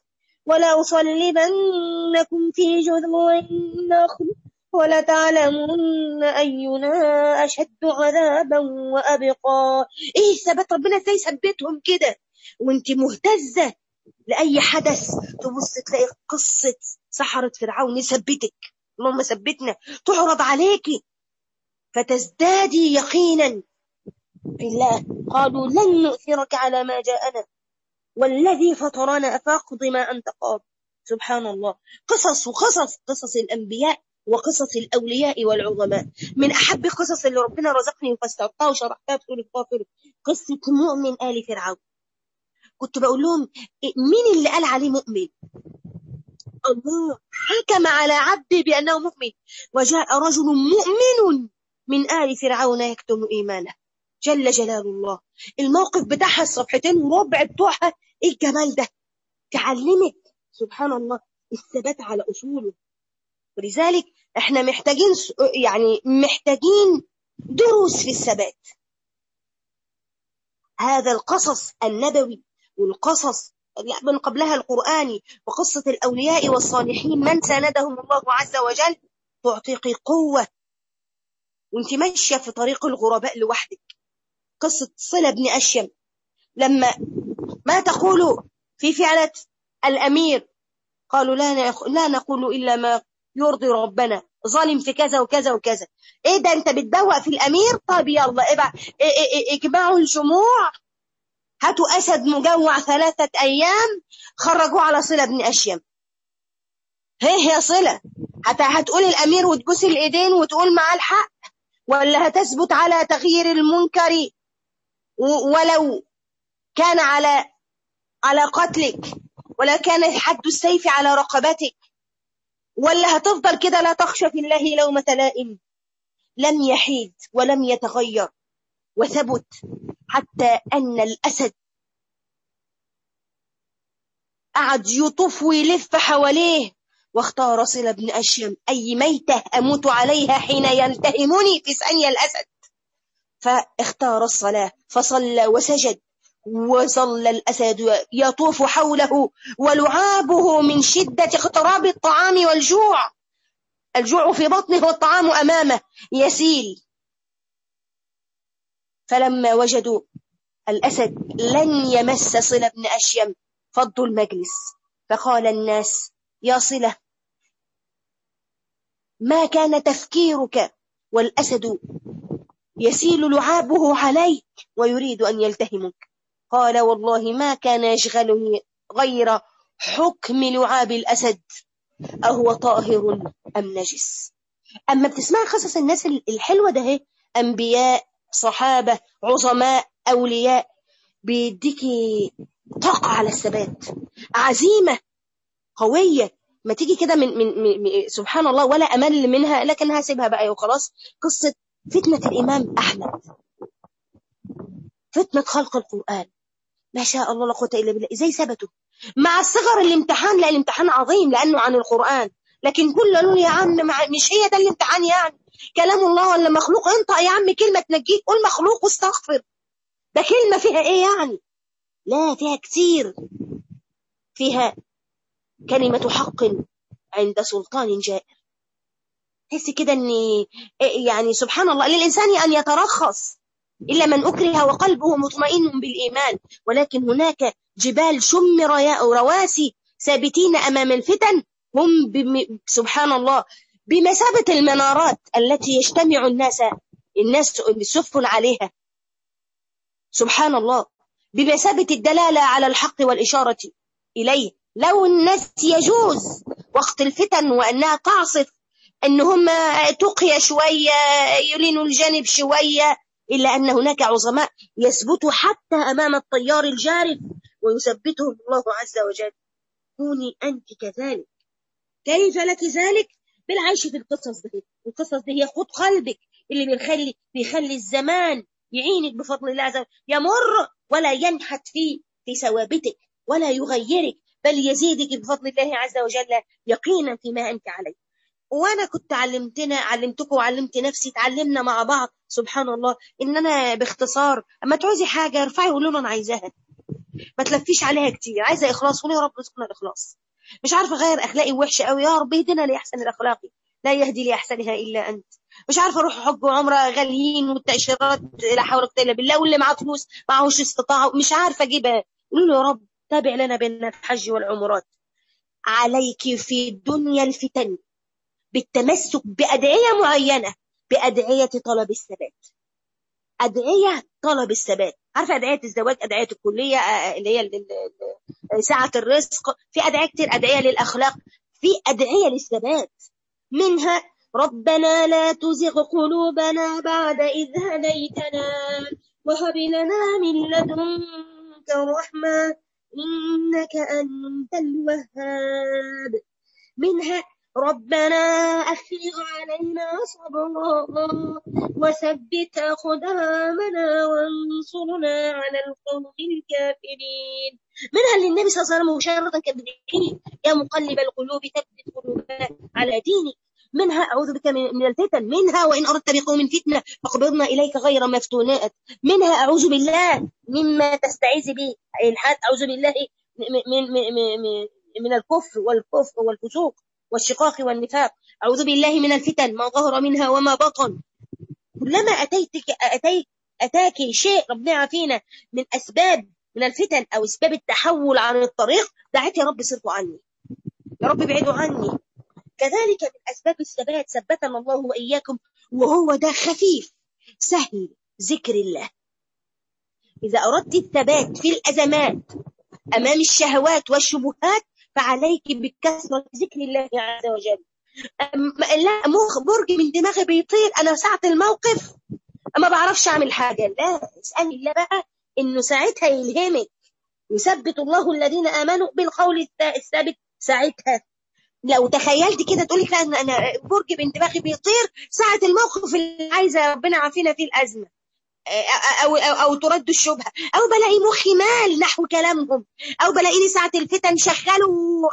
ولأصلبنكم في جذوع النخل ولتعلمن أينا أشد عذابا وأبقى إيه ثبت ربنا إزاي ثبتهم كده وانت مهتزة لأي حدث تبص تلاقي قصة سحرة فرعون يثبتك اللهم ثبتنا تعرض عليكي فتزدادي يقينا بالله قالوا لن نؤثرك على ما جاءنا والذي فطرنا فاقض ما أنت قاض سبحان الله قصص وقصص قصص الأنبياء وقصص الأولياء والعظماء من أحب قصص اللي ربنا رزقني وفسرتها وشرحتها في سورة غافر قصة مؤمن آل فرعون كنت بقول لهم مين اللي قال عليه مؤمن الله حكم على عبده بأنه مؤمن وجاء رجل مؤمن من آل فرعون يكتم إيمانه جل جلال الله الموقف بتاعها الصفحتين وربع بتوعها ايه الجمال ده تعلمك سبحان الله الثبات على أصوله ولذلك احنا محتاجين يعني محتاجين دروس في الثبات هذا القصص النبوي والقصص من قبلها القرآني وقصة الأولياء والصالحين من ساندهم الله عز وجل تعطيك قوة وانت ماشية في طريق الغرباء لوحدك قصة صلة بن أشيم لما ما تقول في فعلة الأمير قالوا لا لا نقول إلا ما يرضي ربنا ظالم في كذا وكذا وكذا ايه ده انت بتدوق في الامير طب يلا ابع اجمعوا الجموع هاتوا اسد مجوع ثلاثة ايام خرجوه على صلة بن اشيم هي هي صلة حتى هتقول الامير وتبوس الايدين وتقول معاه الحق ولا هتثبت على تغيير المنكر ولو كان على على قتلك ولا كان حد السيف على رقبتك ولا هتفضل كده لا تخشى في الله لومة لائم لم يحيد ولم يتغير وثبت حتى أن الأسد قعد يطوف ويلف حواليه واختار صلة بن أشيم أي ميتة أموت عليها حين يلتهمني في ثانية الأسد فاختار الصلاة فصلى وسجد وظل الأسد يطوف حوله ولعابه من شدة اقتراب الطعام والجوع الجوع في بطنه والطعام أمامه يسيل فلما وجدوا الأسد لن يمس صلة بن أشيم فضوا المجلس فقال الناس يا صلة ما كان تفكيرك والأسد يسيل لعابه عليك ويريد أن يلتهمك قال والله ما كان يشغلني غير حكم لعاب الأسد أهو طاهر أم نجس أما بتسمع قصص الناس الحلوة ده أنبياء صحابة عظماء أولياء بيديكي طاقة على الثبات عزيمة قوية ما تيجي كده من, من, من سبحان الله ولا أمل منها لكن هسيبها بقى وخلاص قصة فتنة الإمام أحمد فتنة خلق القرآن ما شاء الله لا قوة إلا بالله إزاي ثبتوا مع صغر الامتحان لا الامتحان عظيم لأنه عن القرآن لكن كل قالوا يا عم مش هي ده الامتحان يعني كلام الله ولا مخلوق انت يا عم كلمة تنجيك قول مخلوق واستغفر ده كلمة فيها ايه يعني لا فيها كتير فيها كلمة حق عند سلطان جائر تحس كده ان يعني سبحان الله للإنسان أن يترخص إلا من أكره وقلبه مطمئن بالإيمان ولكن هناك جبال شمر رواسي ثابتين أمام الفتن هم بم... سبحان الله بمثابة المنارات التي يجتمع الناس الناس السفن عليها سبحان الله بمثابة الدلالة على الحق والإشارة إليه لو الناس يجوز وقت الفتن وأنها تعصف أن هم تقي شوية يلينوا الجانب شوية إلا أن هناك عظماء يثبتوا حتى أمام الطيار الجارف ويثبتهم الله عز وجل كوني أنت كذلك كيف لك ذلك بالعيش في القصص دي القصص دي هي خد قلبك اللي بيخلي بيخلي الزمان يعينك بفضل الله عز وجل يمر ولا ينحت في في ثوابتك ولا يغيرك بل يزيدك بفضل الله عز وجل يقينا فيما أنت عليه وانا كنت علمتنا علمتكم وعلمت نفسي تعلمنا مع بعض سبحان الله ان انا باختصار اما تعوزي حاجه ارفعي وقولي له انا عايزاها ما تلفيش عليها كتير عايزه اخلاص قولي يا رب رزقنا الاخلاص مش عارفه غير اخلاقي وحشه قوي يا رب اهدنا لاحسن الاخلاق لا يهدي لاحسنها الا انت مش عارفه اروح حج وعمره غاليين والتاشيرات لا حول ولا قوه الا بالله واللي معاه فلوس معهوش استطاعه مش عارفه اجيبها قولوا له يا رب تابع لنا بين الحج والعمرات عليك في الدنيا الفتن بالتمسك بأدعية معينة بأدعية طلب الثبات أدعية طلب الثبات عارفة أدعية الزواج أدعية الكلية اللي هي ساعة الرزق في أدعية كتير أدعية للأخلاق في أدعية للثبات منها ربنا لا تزغ قلوبنا بعد إذ هديتنا وهب لنا من لدنك رحمة إنك أنت الوهاب منها ربنا أفرغ علينا صبرا وثبت أقدامنا وانصرنا على القوم الكافرين منها اللي النبي صلى الله عليه وسلم مباشرة كان يا مقلب القلوب ثبت قلوبنا على دينك منها أعوذ بك من الفتن منها وإن أردت بقوم فتنة فاقبضنا إليك غير مفتونات منها أعوذ بالله مما تستعيذ به الحاد أعوذ بالله من, من, من, من الكفر والكفر والفسوق والشقاق والنفاق أعوذ بالله من الفتن ما ظهر منها وما بطن كلما أتيتك أتيت أتاك شيء ربنا عافينا من أسباب من الفتن أو أسباب التحول عن الطريق دعيت يا رب صرفوا عني يا رب ابعدوا عني كذلك من أسباب الثبات ثبتنا الله وإياكم وهو ده خفيف سهل ذكر الله إذا أردت الثبات في الأزمات أمام الشهوات والشبهات فعليك بكثرة ذكر الله عز وجل لا مخ برج من دماغي بيطير أنا ساعة الموقف ما بعرفش أعمل حاجة لا اسألي الله بقى انه ساعتها يلهمك يثبت الله الذين امنوا بالقول الثابت ساعتها لو تخيلت كده تقولي لا انا برج بانتباهي بيطير ساعه الموقف اللي عايزه ربنا عافينا فيه الازمه أو, أو, أو ترد الشبهة أو بلاقي مخي مال نحو كلامهم أو بلاقيني ساعة الفتن شغلوا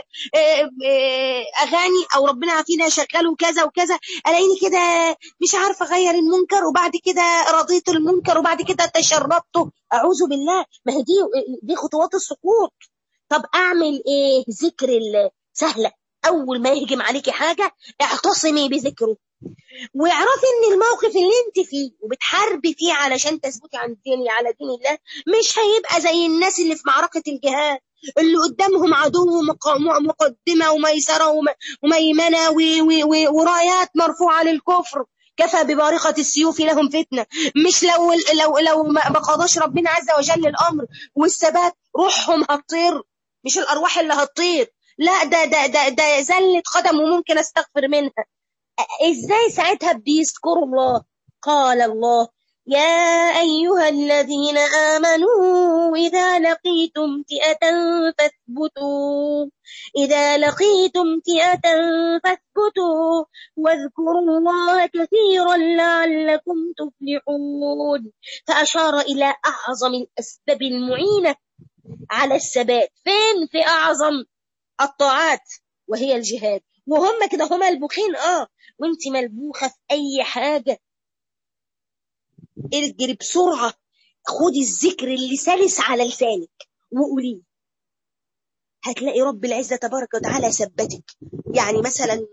أغاني أو ربنا عافينا شغلوا كذا وكذا ألاقيني كده مش عارفة أغير المنكر وبعد كده رضيت المنكر وبعد كده تشربته أعوذ بالله ما هي دي دي خطوات السقوط طب أعمل إيه ذكر سهلة أول ما يهجم عليكي حاجة اعتصمي بذكره واعرفي ان الموقف اللي انت فيه وبتحاربي فيه علشان تثبتي عن دين على دين الله مش هيبقى زي الناس اللي في معركة الجهاد اللي قدامهم عدو مقدمة وميسرة وميمنة ورايات مرفوعة للكفر كفى ببارقة السيوف لهم فتنة مش لو لو لو ما قضاش ربنا عز وجل الأمر والثبات روحهم هتطير مش الأرواح اللي هتطير لا ده ده ده ده زلة قدم وممكن استغفر منها ازاي ساعتها بيذكروا الله قال الله يا أيها الذين آمنوا إذا لقيتم فئة فاثبتوا إذا لقيتم فئة فاثبتوا واذكروا الله كثيرا لعلكم تفلحون فأشار إلى أعظم الأسباب المعينة على الثبات فين في أعظم الطاعات وهي الجهاد وهم كده هم البخين اه وانت ملبوخة في اي حاجة ارجري بسرعة خدي الذكر اللي سلس على لسانك وقوليه هتلاقي رب العزة تبارك وتعالى ثبتك يعني مثلا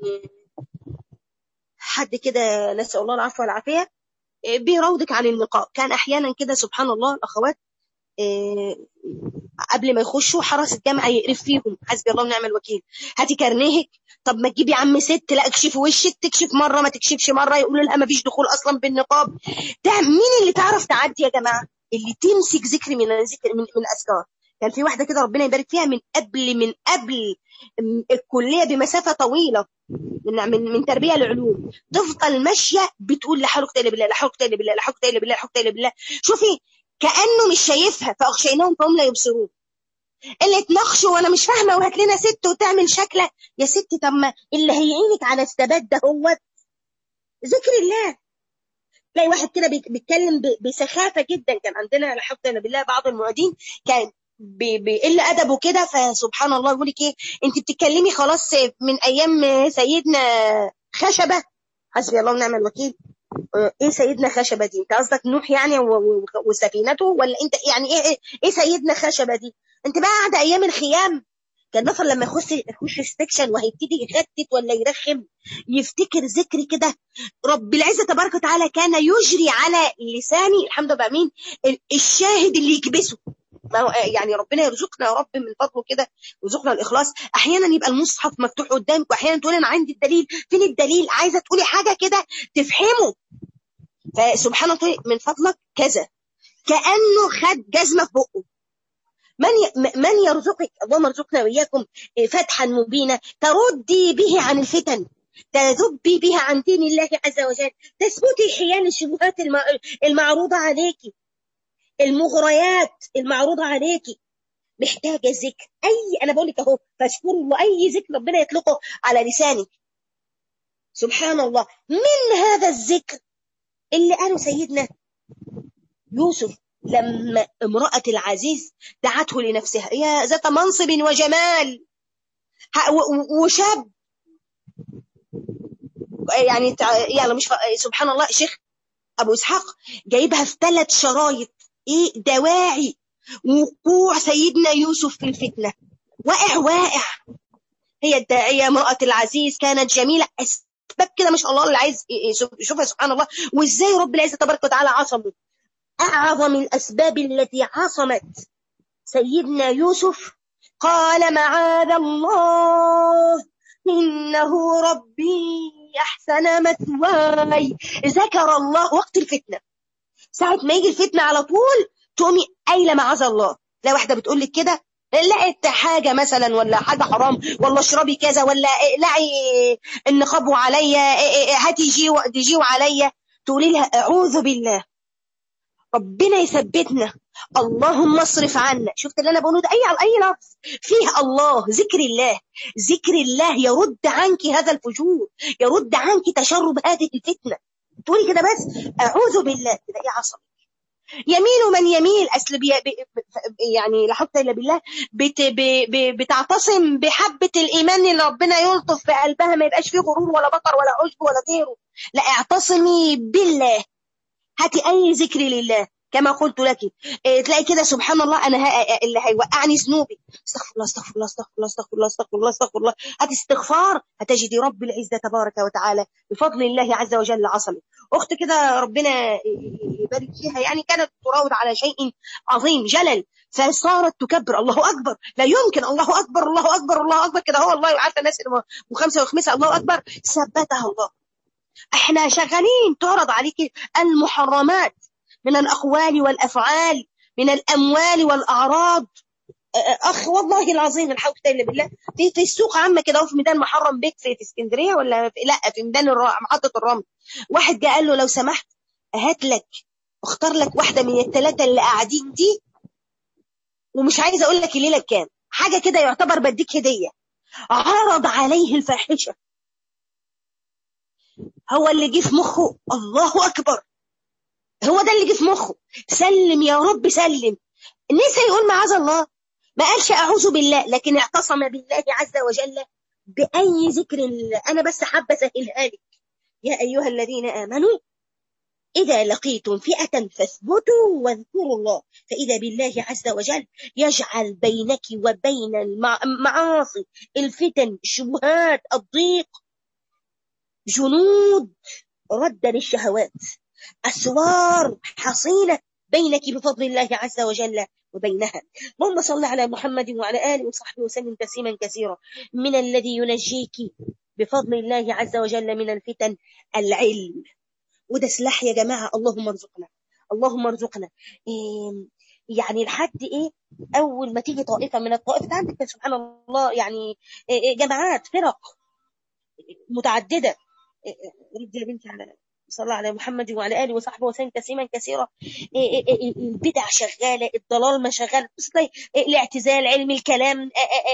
حد كده نسأل الله العفو والعافية بيراودك عن النقاء كان أحيانا كده سبحان الله الأخوات قبل ما يخشوا حرس الجامعه يقرف فيهم حسبي الله ونعم الوكيل هاتي كارنيهك طب ما تجيبي عم ست لا اكشفي وشك تكشف مره ما تكشفش مره يقولوا لها ما فيش دخول اصلا بالنقاب ده مين اللي تعرف تعدي يا جماعه اللي تمسك ذكر من ذكر من, من الاذكار كان في واحده كده ربنا يبارك فيها من قبل من قبل الكليه بمسافه طويله من من, من تربيه العلوم تفضل ماشيه بتقول لا حول ولا بالله لا حول ولا بالله لا حول ولا بالله لا حول ولا بالله شوفي كانه مش شايفها فاغشيناهم فهم لا يبصرون اللي تنخشوا وانا مش فاهمه وهات لنا ست وتعمل شكله يا ست طب ما اللي هيعينك على الثبات ده هو ذكر الله تلاقي واحد كده بيتكلم بسخافه جدا كان عندنا لا حول ولا بالله بعض المعيدين كان بيقل ادبه كده فسبحان الله يقول لك ايه انت بتتكلمي خلاص من ايام سيدنا خشبه حسبي الله ونعم الوكيل ايه سيدنا خشبه دي انت قصدك نوح يعني وسفينته ولا انت يعني ايه ايه سيدنا خشبه دي انت بقى قاعده ايام الخيام كان مثلا لما يخش يخش استكشن وهيبتدي يغتت ولا يرخم يفتكر ذكر كده رب العزه تبارك وتعالى كان يجري على لساني الحمد لله مين الشاهد اللي يكبسه ما هو يعني ربنا يرزقنا يا رب من فضله كده ويرزقنا الاخلاص احيانا يبقى المصحف مفتوح قدامك واحيانا تقولي انا عندي الدليل فين الدليل عايزه تقولي حاجه كده تفهمه فسبحان الله من فضلك كذا كانه خد جزمه في بقه من من يرزقك اللهم ارزقنا واياكم فتحا مبينا تردي به عن الفتن تذبي بها عن دين الله عز وجل تثبتي حيال الشبهات المعروضه عليكي المغريات المعروضه عليكي محتاجه ذكر اي انا بقول لك اهو فاشكروا الله اي ذكر ربنا يطلقه على لسانك سبحان الله من هذا الذكر اللي قاله سيدنا يوسف لما امرأة العزيز دعته لنفسها يا ذات منصب وجمال وشاب يعني يعني مش سبحان الله شيخ ابو اسحاق جايبها في ثلاث شرايط ايه دواعي وقوع سيدنا يوسف في الفتنه واقع واقع هي الداعيه امراه العزيز كانت جميله اسباب كده ما شاء الله اللي عايز يشوفها سبحان الله وازاي رب العزه تبارك وتعالى عصمه اعظم الاسباب التي عصمت سيدنا يوسف قال معاذ الله انه ربي احسن مثواي ذكر الله وقت الفتنه ساعه ما يجي الفتنه على طول تقومي قايله معاذ الله لا واحده بتقول لك كده لقيت حاجه مثلا ولا حاجه حرام ولا اشربي كذا ولا لعي النقاب عليا هاتي جيو جيو عليا تقولي لها اعوذ بالله ربنا يثبتنا اللهم اصرف عنا شفت اللي انا بقوله ده اي اي لفظ فيه الله ذكر الله ذكر الله يرد عنك هذا الفجور يرد عنك تشرب هذه الفتنه تقولي كده بس اعوذ بالله تلاقيه عصبي يميل من يميل اصل بي يعني لا حول الا بالله بت ب بتعتصم بحبه الايمان اللي ربنا يلطف في قلبها ما يبقاش فيه غرور ولا بطر ولا عجب ولا غيره لا اعتصمي بالله هاتي اي ذكر لله كما قلت لك إيه تلاقي كده سبحان الله انا اللي هيوقعني ذنوبي استغفر الله استغفر الله استغفر الله استغفر الله استغفر الله استغفر الله هات استغفار هتجدي رب العزه تبارك وتعالى بفضل الله عز وجل عصمي اخت كده ربنا يبارك فيها يعني كانت تراود على شيء عظيم جلل فصارت تكبر الله اكبر لا يمكن الله اكبر الله اكبر الله اكبر كده هو الله عارفه الناس وخمسه وخمسه الله اكبر ثبتها الله احنا شغالين تعرض عليك المحرمات من الأقوال والأفعال من الأموال والأعراض أخ والله العظيم الحمد لله بالله في في السوق عامة كده في ميدان محرم بيك في, في اسكندرية ولا في لا في ميدان محطة الرمل واحد جه قال له لو سمحت هات لك اختار لك واحدة من الثلاثة اللي قاعدين دي ومش عايز اقول لك الليلة كام حاجة كده يعتبر بديك هدية عرض عليه الفاحشة هو اللي جه في مخه الله أكبر هو ده اللي جه في مخه سلم يا رب سلم نسى يقول معاذ الله ما قالش أعوذ بالله لكن اعتصم بالله عز وجل بأي ذكر أنا بس حابة أسهلها لك يا أيها الذين آمنوا إذا لقيتم فئة فاثبتوا واذكروا الله فإذا بالله عز وجل يجعل بينك وبين المعاصي الفتن الشبهات الضيق جنود ردا للشهوات أسوار حصينة بينك بفضل الله عز وجل وبينها اللهم صل على محمد وعلى آله وصحبه وسلم تسليما كثيرا من الذي ينجيك بفضل الله عز وجل من الفتن العلم وده سلاح يا جماعة اللهم ارزقنا اللهم ارزقنا إيه يعني لحد ايه اول ما تيجي طائفه من الطائف عندك سبحان الله يعني إيه جماعات فرق متعدده رد يا بنتي على صلى الله على محمد وعلى اله وصحبه وسلم تسليما كثيرا البدع شغاله الضلال ما شغال الاعتزال علم الكلام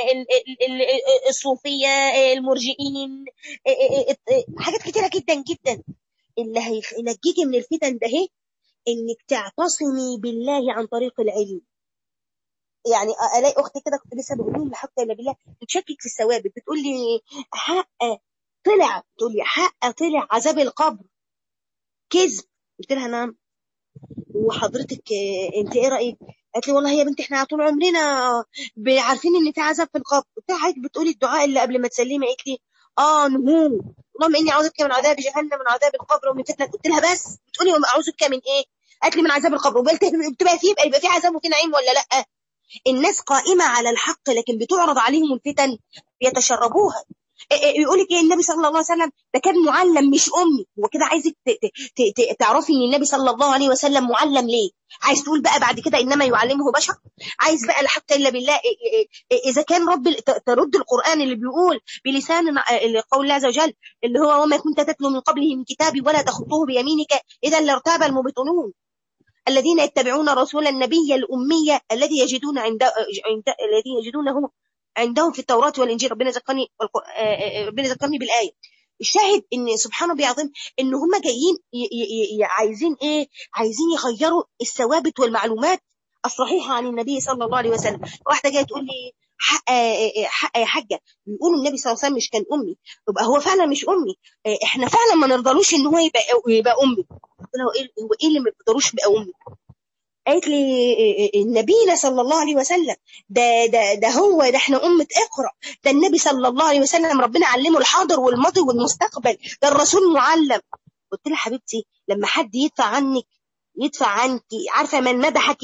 الصوفيه المرجئين حاجات كتيره جدا جدا اللي هينجيكي من الفتن ده هي انك تعتصمي بالله عن طريق العلم يعني الاقي اختي كده كنت لسه بقول لها حتى الا بالله بتشكك في الثوابت بتقول لي حق طلع تقول لي حق طلع عذاب القبر كذب قلت لها نعم وحضرتك انت ايه رايك قالت لي والله يا بنتي احنا طول عمرنا عارفين ان في عذاب في القبر قلت لها حضرتك بتقولي الدعاء اللي قبل ما تسلمي قالت لي اه نهو اللهم اني اعوذ بك من عذاب جهنم من عذاب القبر ومن فتنه قلت لها بس بتقولي اعوذ بك من ايه قالت لي من عذاب القبر وقلت بتبقى فيه يبقى في عذاب وفي نعيم ولا لا الناس قائمه على الحق لكن بتعرض عليهم الفتن يتشربوها يقول لك ايه النبي صلى الله عليه وسلم ده كان معلم مش امي هو كده عايزك تعرفي ان النبي صلى الله عليه وسلم معلم ليه عايز تقول بقى بعد كده انما يعلمه بشر عايز بقى لا حتى الا بالله اذا كان رب ترد القران اللي بيقول بلسان قول الله عز وجل اللي هو وما كنت تتلو من قبله من كتاب ولا تخطوه بيمينك اذا لارتاب المبطلون الذين يتبعون رسول النبي الأمية الذي يجدون عند الذي يجدونه عندهم في التوراة والإنجيل ربنا ذكرني ربنا ذكرني بالآية الشاهد ان سبحان الله العظيم ان هم جايين عايزين ايه عايزين يغيروا الثوابت والمعلومات الصحيحه عن النبي صلى الله عليه وسلم واحده جايه تقول لي حق حق يا حاجه بيقولوا النبي صلى الله عليه وسلم مش كان امي يبقى هو فعلا مش امي احنا فعلا ما نرضالوش ان هو يبقى يبقى امي قلت له هو ايه اللي ما بيقدروش يبقى امي قالت لي نبينا صلى الله عليه وسلم ده ده ده هو ده احنا أمة اقرأ ده النبي صلى الله عليه وسلم ربنا علمه الحاضر والماضي والمستقبل ده الرسول معلم قلت لها حبيبتي لما حد يدفع عنك يدفع عنك عارفة من مدحك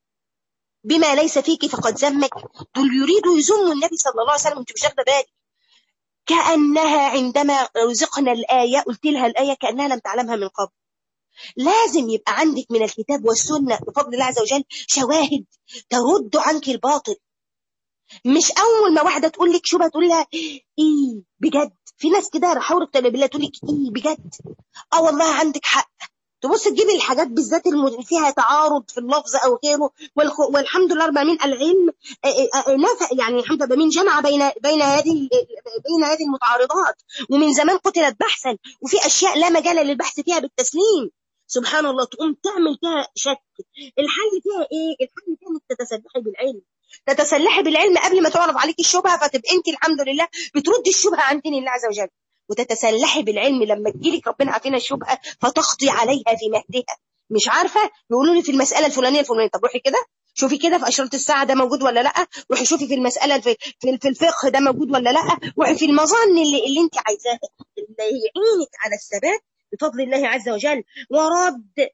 بما ليس فيك فقد ذمك دول يريدوا يذموا النبي صلى الله عليه وسلم انت مش واخده بالك كأنها عندما رزقنا الآية قلت لها الآية كأنها لم تعلمها من قبل لازم يبقى عندك من الكتاب والسنة بفضل الله عز وجل شواهد ترد عنك الباطل مش أول ما واحدة تقول لك شبهة تقول لها إيه بجد في ناس كده حاول بالله تقول لك إيه بجد آه والله عندك حق تبص تجيب الحاجات بالذات اللي فيها تعارض في اللفظ او غيره والحمد لله رب العالمين العلم نفع يعني الحمد لله من جمع بين بين هذه بين هذه المتعارضات ومن زمان قتلت بحثا وفي اشياء لا مجال للبحث فيها بالتسليم سبحان الله تقوم تعمل فيها شك الحل فيها ايه الحل فيها انك تتسلحي بالعلم تتسلحي بالعلم قبل ما تعرض عليك الشبهه فتبقى انت الحمد لله بتردي الشبهه عن دين الله عز وجل وتتسلحي بالعلم لما تجيلك ربنا عافينا الشبهه فتخطي عليها في مهدها مش عارفه يقولوا لي في المساله الفلانيه الفلانيه طب روحي كده شوفي كده في اشرطه الساعه ده موجود ولا لا روحي شوفي في المساله في, في الفقه ده موجود ولا لا روحي في المظان اللي, اللي انت عايزاها اللي يعينك على الثبات بفضل الله عز وجل ورد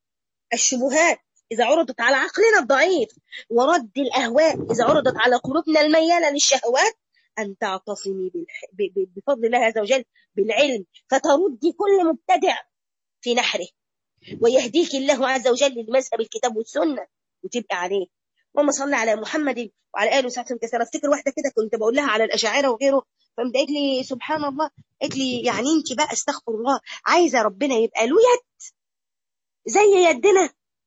الشبهات إذا عرضت على عقلنا الضعيف ورد الأهواء إذا عرضت على قلوبنا الميالة للشهوات أن تعتصمي بفضل الله عز وجل بالعلم فتردي كل مبتدع في نحره ويهديك الله عز وجل لمذهب الكتاب والسنة وتبقى عليه اللهم صل على محمد وعلى اله وصحبه كثيرا افتكر واحده كده كنت بقول لها على الاشاعره وغيره فقامت قالت لي سبحان الله قالت لي يعني انت بقى استغفر الله عايزه ربنا يبقى له يد زي يدنا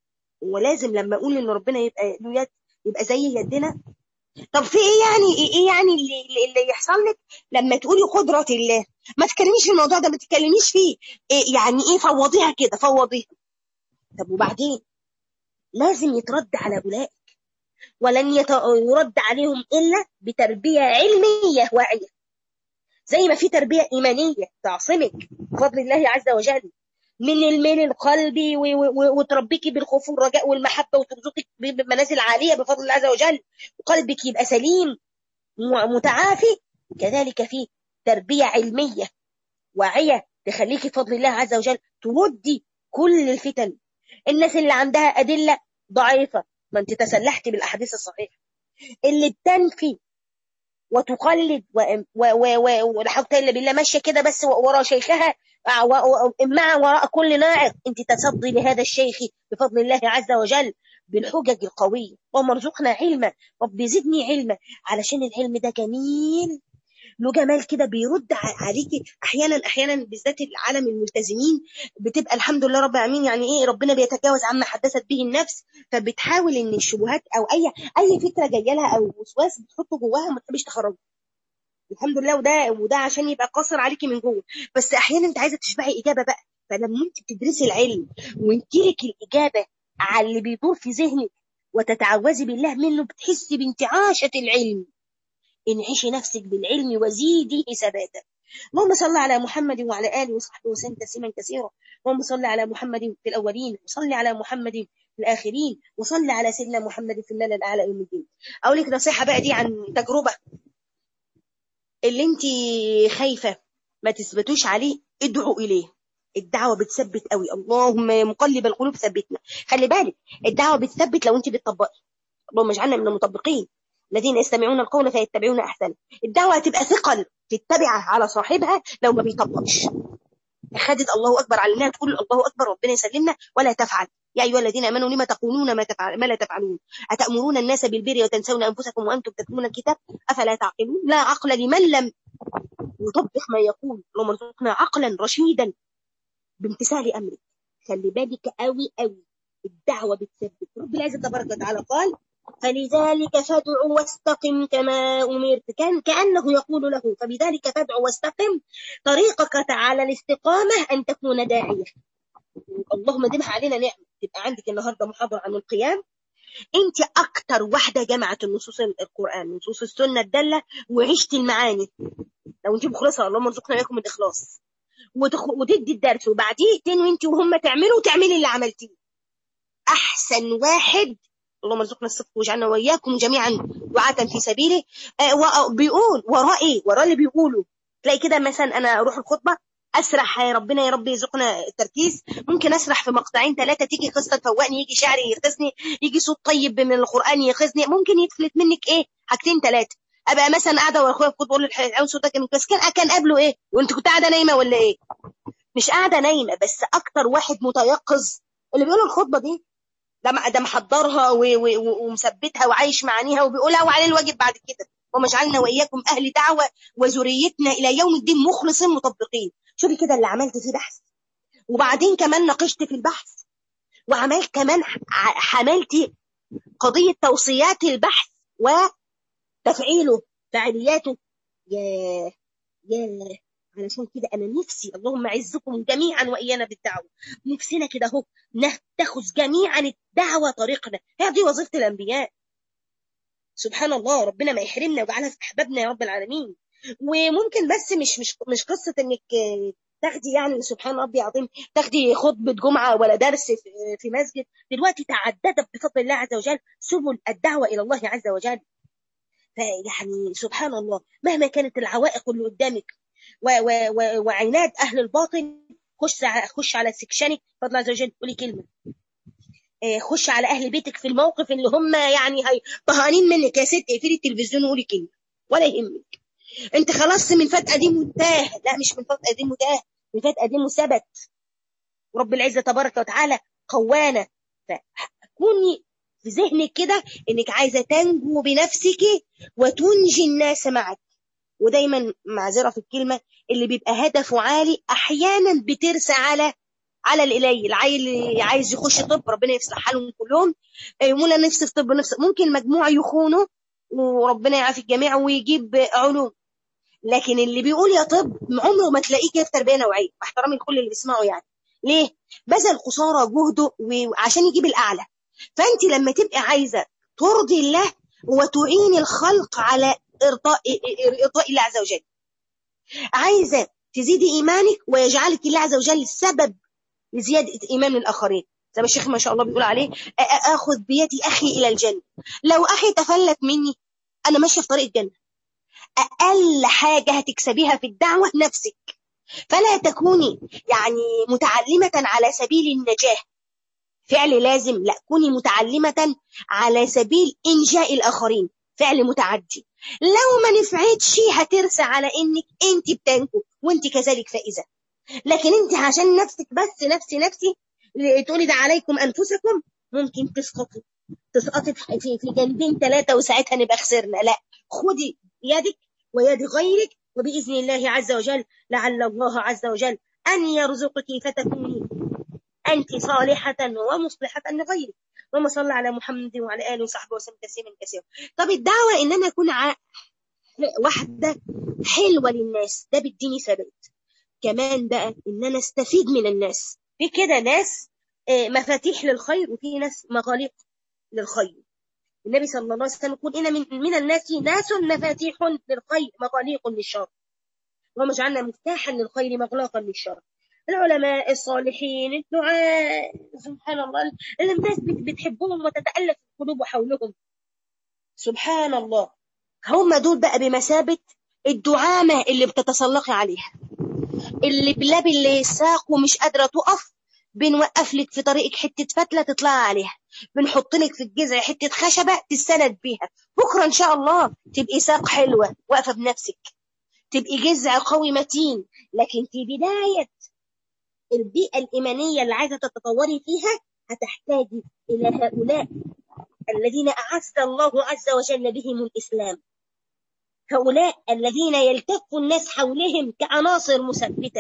ولازم لما اقول ان ربنا يبقى له يد يبقى زي يدنا طب في ايه يعني ايه يعني اللي, اللي يحصل لك لما تقولي قدرة الله ما تتكلميش في الموضوع ده ما تتكلميش فيه إيه يعني ايه فوضيها كده فوضيها طب وبعدين لازم يترد على اولئك ولن يرد عليهم الا بتربيه علميه واعيه زي ما في تربيه ايمانيه تعصمك بفضل الله عز وجل من الميل القلبي وتربيكي بالخوف والرجاء والمحبة وترزقك بمنازل عالية بفضل الله عز وجل وقلبك يبقى سليم متعافي كذلك في تربية علمية واعية تخليكي بفضل الله عز وجل تردي كل الفتن الناس اللي عندها أدلة ضعيفة ما انت تسلحتي بالأحاديث الصحيحة اللي بتنفي وتقلد ولا حول الا بالله ماشيه كده بس ورا شيخها مع وراء كل ناعق انت تصدي لهذا الشيخ بفضل الله عز وجل بالحجج القوية اللهم ارزقنا علما رب زدني علما علشان العلم ده جميل له جمال كده بيرد عليكي احيانا احيانا بالذات العالم الملتزمين بتبقى الحمد لله رب العالمين يعني ايه ربنا بيتجاوز عما حدثت به النفس فبتحاول ان الشبهات او اي اي فكره جايه لها او وسواس بتحطه جواها ما تحبش تخرجه الحمد لله وده وده عشان يبقى قاصر عليكي من جوه بس احيانا انت عايزه تشبعي اجابه بقى فلما انت بتدرسي العلم ويجيلك الاجابه على اللي بيدور في ذهنك وتتعوذي بالله منه بتحسي بانتعاشه العلم انعشي نفسك بالعلم وزيدي ثباتا اللهم صل على محمد وعلى اله وصحبه وسلم تسليما كثيرا اللهم صل على محمد في الاولين وصل على محمد في الاخرين وصل على سيدنا محمد في الملأ الاعلى يوم الدين اقول لك نصيحه بقى دي عن تجربه اللي انت خايفه ما تثبتوش عليه ادعوا اليه الدعوه بتثبت قوي اللهم مقلب القلوب ثبتنا خلي بالك الدعوه بتثبت لو انت بتطبقي اللهم اجعلنا من المطبقين الذين يستمعون القول فيتبعون احسنه الدعوه هتبقى ثقل تتبع على صاحبها لو ما بيطبقش خدت الله اكبر على انها تقول الله اكبر ربنا يسلمنا ولا تفعل يا ايها الذين امنوا لما تقولون ما, تفعل ما لا تفعلون اتامرون الناس بالبر وتنسون انفسكم وانتم تتلون الكتاب افلا تعقلون لا عقل لمن لم يطبق ما يقول اللهم ارزقنا عقلا رشيدا بامتثال امرك خلي بالك قوي قوي الدعوه بتثبت رب العزه تبارك وتعالى قال فلذلك فادع واستقم كما أمرت كان كأنه يقول له فبذلك فادع واستقم طريقك على الاستقامة أن تكون داعية اللهم دمها علينا نعمة تبقى عندك النهاردة محاضرة عن القيام انت اكتر واحدة جمعت النصوص القرآن نصوص السنة الدالة وعشت المعاني لو انت مخلصة اللهم ارزقنا اياكم الاخلاص وتخ... وتدي الدرس وبعديه تنوي انت وهم تعملوا وتعملي اللي عملتيه احسن واحد اللهم ارزقنا الصدق واجعلنا واياكم جميعا دعاة في سبيله آه بيقول وراء ايه وراء اللي بيقوله تلاقي كده مثلا انا اروح الخطبه اسرح يا ربنا يا رب يرزقنا التركيز ممكن اسرح في مقطعين ثلاثه تيجي قصه تفوقني يجي شعري يخزني يجي صوت طيب من القران يخزني ممكن يفلت منك ايه حاجتين ثلاثه ابقى مثلا قاعده واخويا في بقول له صوتك بس كان كان قبله ايه وانت كنت قاعده نايمه ولا ايه مش قاعده نايمه بس اكتر واحد متيقظ اللي بيقول الخطبه دي ده ده محضرها ومثبتها وعايش معانيها وبيقولها وعليه الواجب بعد كده وما جعلنا واياكم اهل دعوه وذريتنا الى يوم الدين مخلصين مطبقين شوفي كده اللي عملت فيه بحث وبعدين كمان ناقشت في البحث وعملت كمان حملت قضية توصيات البحث وتفعيله فعالياته يا يا علشان كده انا نفسي اللهم اعزكم جميعا وايانا بالدعوه نفسنا كده اهو نتخذ جميعا الدعوه طريقنا هي دي وظيفه الانبياء سبحان الله ربنا ما يحرمنا ويجعلها في احبابنا يا رب العالمين وممكن بس مش مش مش قصه انك تاخدي يعني سبحان ربي العظيم تاخدي خطبه جمعه ولا درس في مسجد دلوقتي تعددت بفضل الله عز وجل سبل الدعوه الى الله عز وجل فيعني سبحان الله مهما كانت العوائق اللي قدامك وعناد اهل الباطل خش خش على سكشنك فضل عز وجل قولي كلمه خش على اهل بيتك في الموقف اللي هم يعني هي طهقانين منك يا ست اقفلي التلفزيون وقولي كلمه ولا يهمك انت خلاص من فات قديم وانتهى لا مش من فات قديم وانتهى من فات قديم وثبت ورب العزه تبارك وتعالى قوانا فكوني في ذهنك كده انك عايزه تنجو بنفسك وتنجي الناس معك ودايما معذره في الكلمه اللي بيبقى هدفه عالي احيانا بترسى على على القليل العيل اللي عايز يخش طب ربنا يصلح حالهم كلهم يقول انا نفسي في طب نفسي ممكن مجموعه يخونوا وربنا يعافي الجميع ويجيب علوم لكن اللي بيقول يا طب عمره ما تلاقيه كيف تربيه نوعيه مع احترامي لكل اللي بيسمعوا يعني ليه بذل قصارى جهده وعشان يجيب الاعلى فانت لما تبقي عايزه ترضي الله وتعين الخلق على ارضاء ارضاء الله عز وجل عايزه تزيدي ايمانك ويجعلك الله عز وجل السبب لزياده ايمان الاخرين زي ما الشيخ ما شاء الله بيقول عليه اخذ بيد اخي الى الجنه لو اخي تفلت مني انا ماشيه في طريق الجنه اقل حاجه هتكسبيها في الدعوه نفسك فلا تكوني يعني متعلمه على سبيل النجاه فعل لازم لا كوني متعلمه على سبيل انجاء الاخرين فعل متعدي لو ما نفعتش هترسى على انك انت بتنكو وانت كذلك فائزه لكن انت عشان نفسك بس نفسي نفسي تقولي ده عليكم انفسكم ممكن تسقطي تسقطي في في جانبين ثلاثه وساعتها نبقى خسرنا لا خدي يدك ويد غيرك وباذن الله عز وجل لعل الله عز وجل ان يرزقك فتكوني انت صالحه ومصلحه لغيرك اللهم صل على محمد وعلى اله وصحبه وسلم تسليما كثيرا طب الدعوه ان انا اكون واحده حلوه للناس ده بيديني ثبات كمان بقى ان انا استفيد من الناس في كده ناس مفاتيح للخير وفي ناس مغاليق للخير النبي صلى الله عليه وسلم يقول إن من, من الناس ناس مفاتيح للخير مغاليق للشر وما جعلنا مفتاحا للخير مغلاقا للشر العلماء الصالحين الدعاء سبحان الله اللي الناس بتحبهم وتتألف القلوب حولهم سبحان الله هم دول بقى بمثابة الدعامة اللي بتتسلقي عليها اللي بلاب اللي ساق ومش قادرة تقف بنوقف لك في طريقك حتة فتلة تطلعي عليها بنحط لك في الجذع حتة خشبة تستند بيها بكرة إن شاء الله تبقي ساق حلوة واقفة بنفسك تبقي جذع قوي متين لكن في بداية البيئة الإيمانية اللي عايزة تتطوري فيها هتحتاجي إلى هؤلاء الذين أعز الله عز وجل بهم الإسلام هؤلاء الذين يلتف الناس حولهم كعناصر مثبتة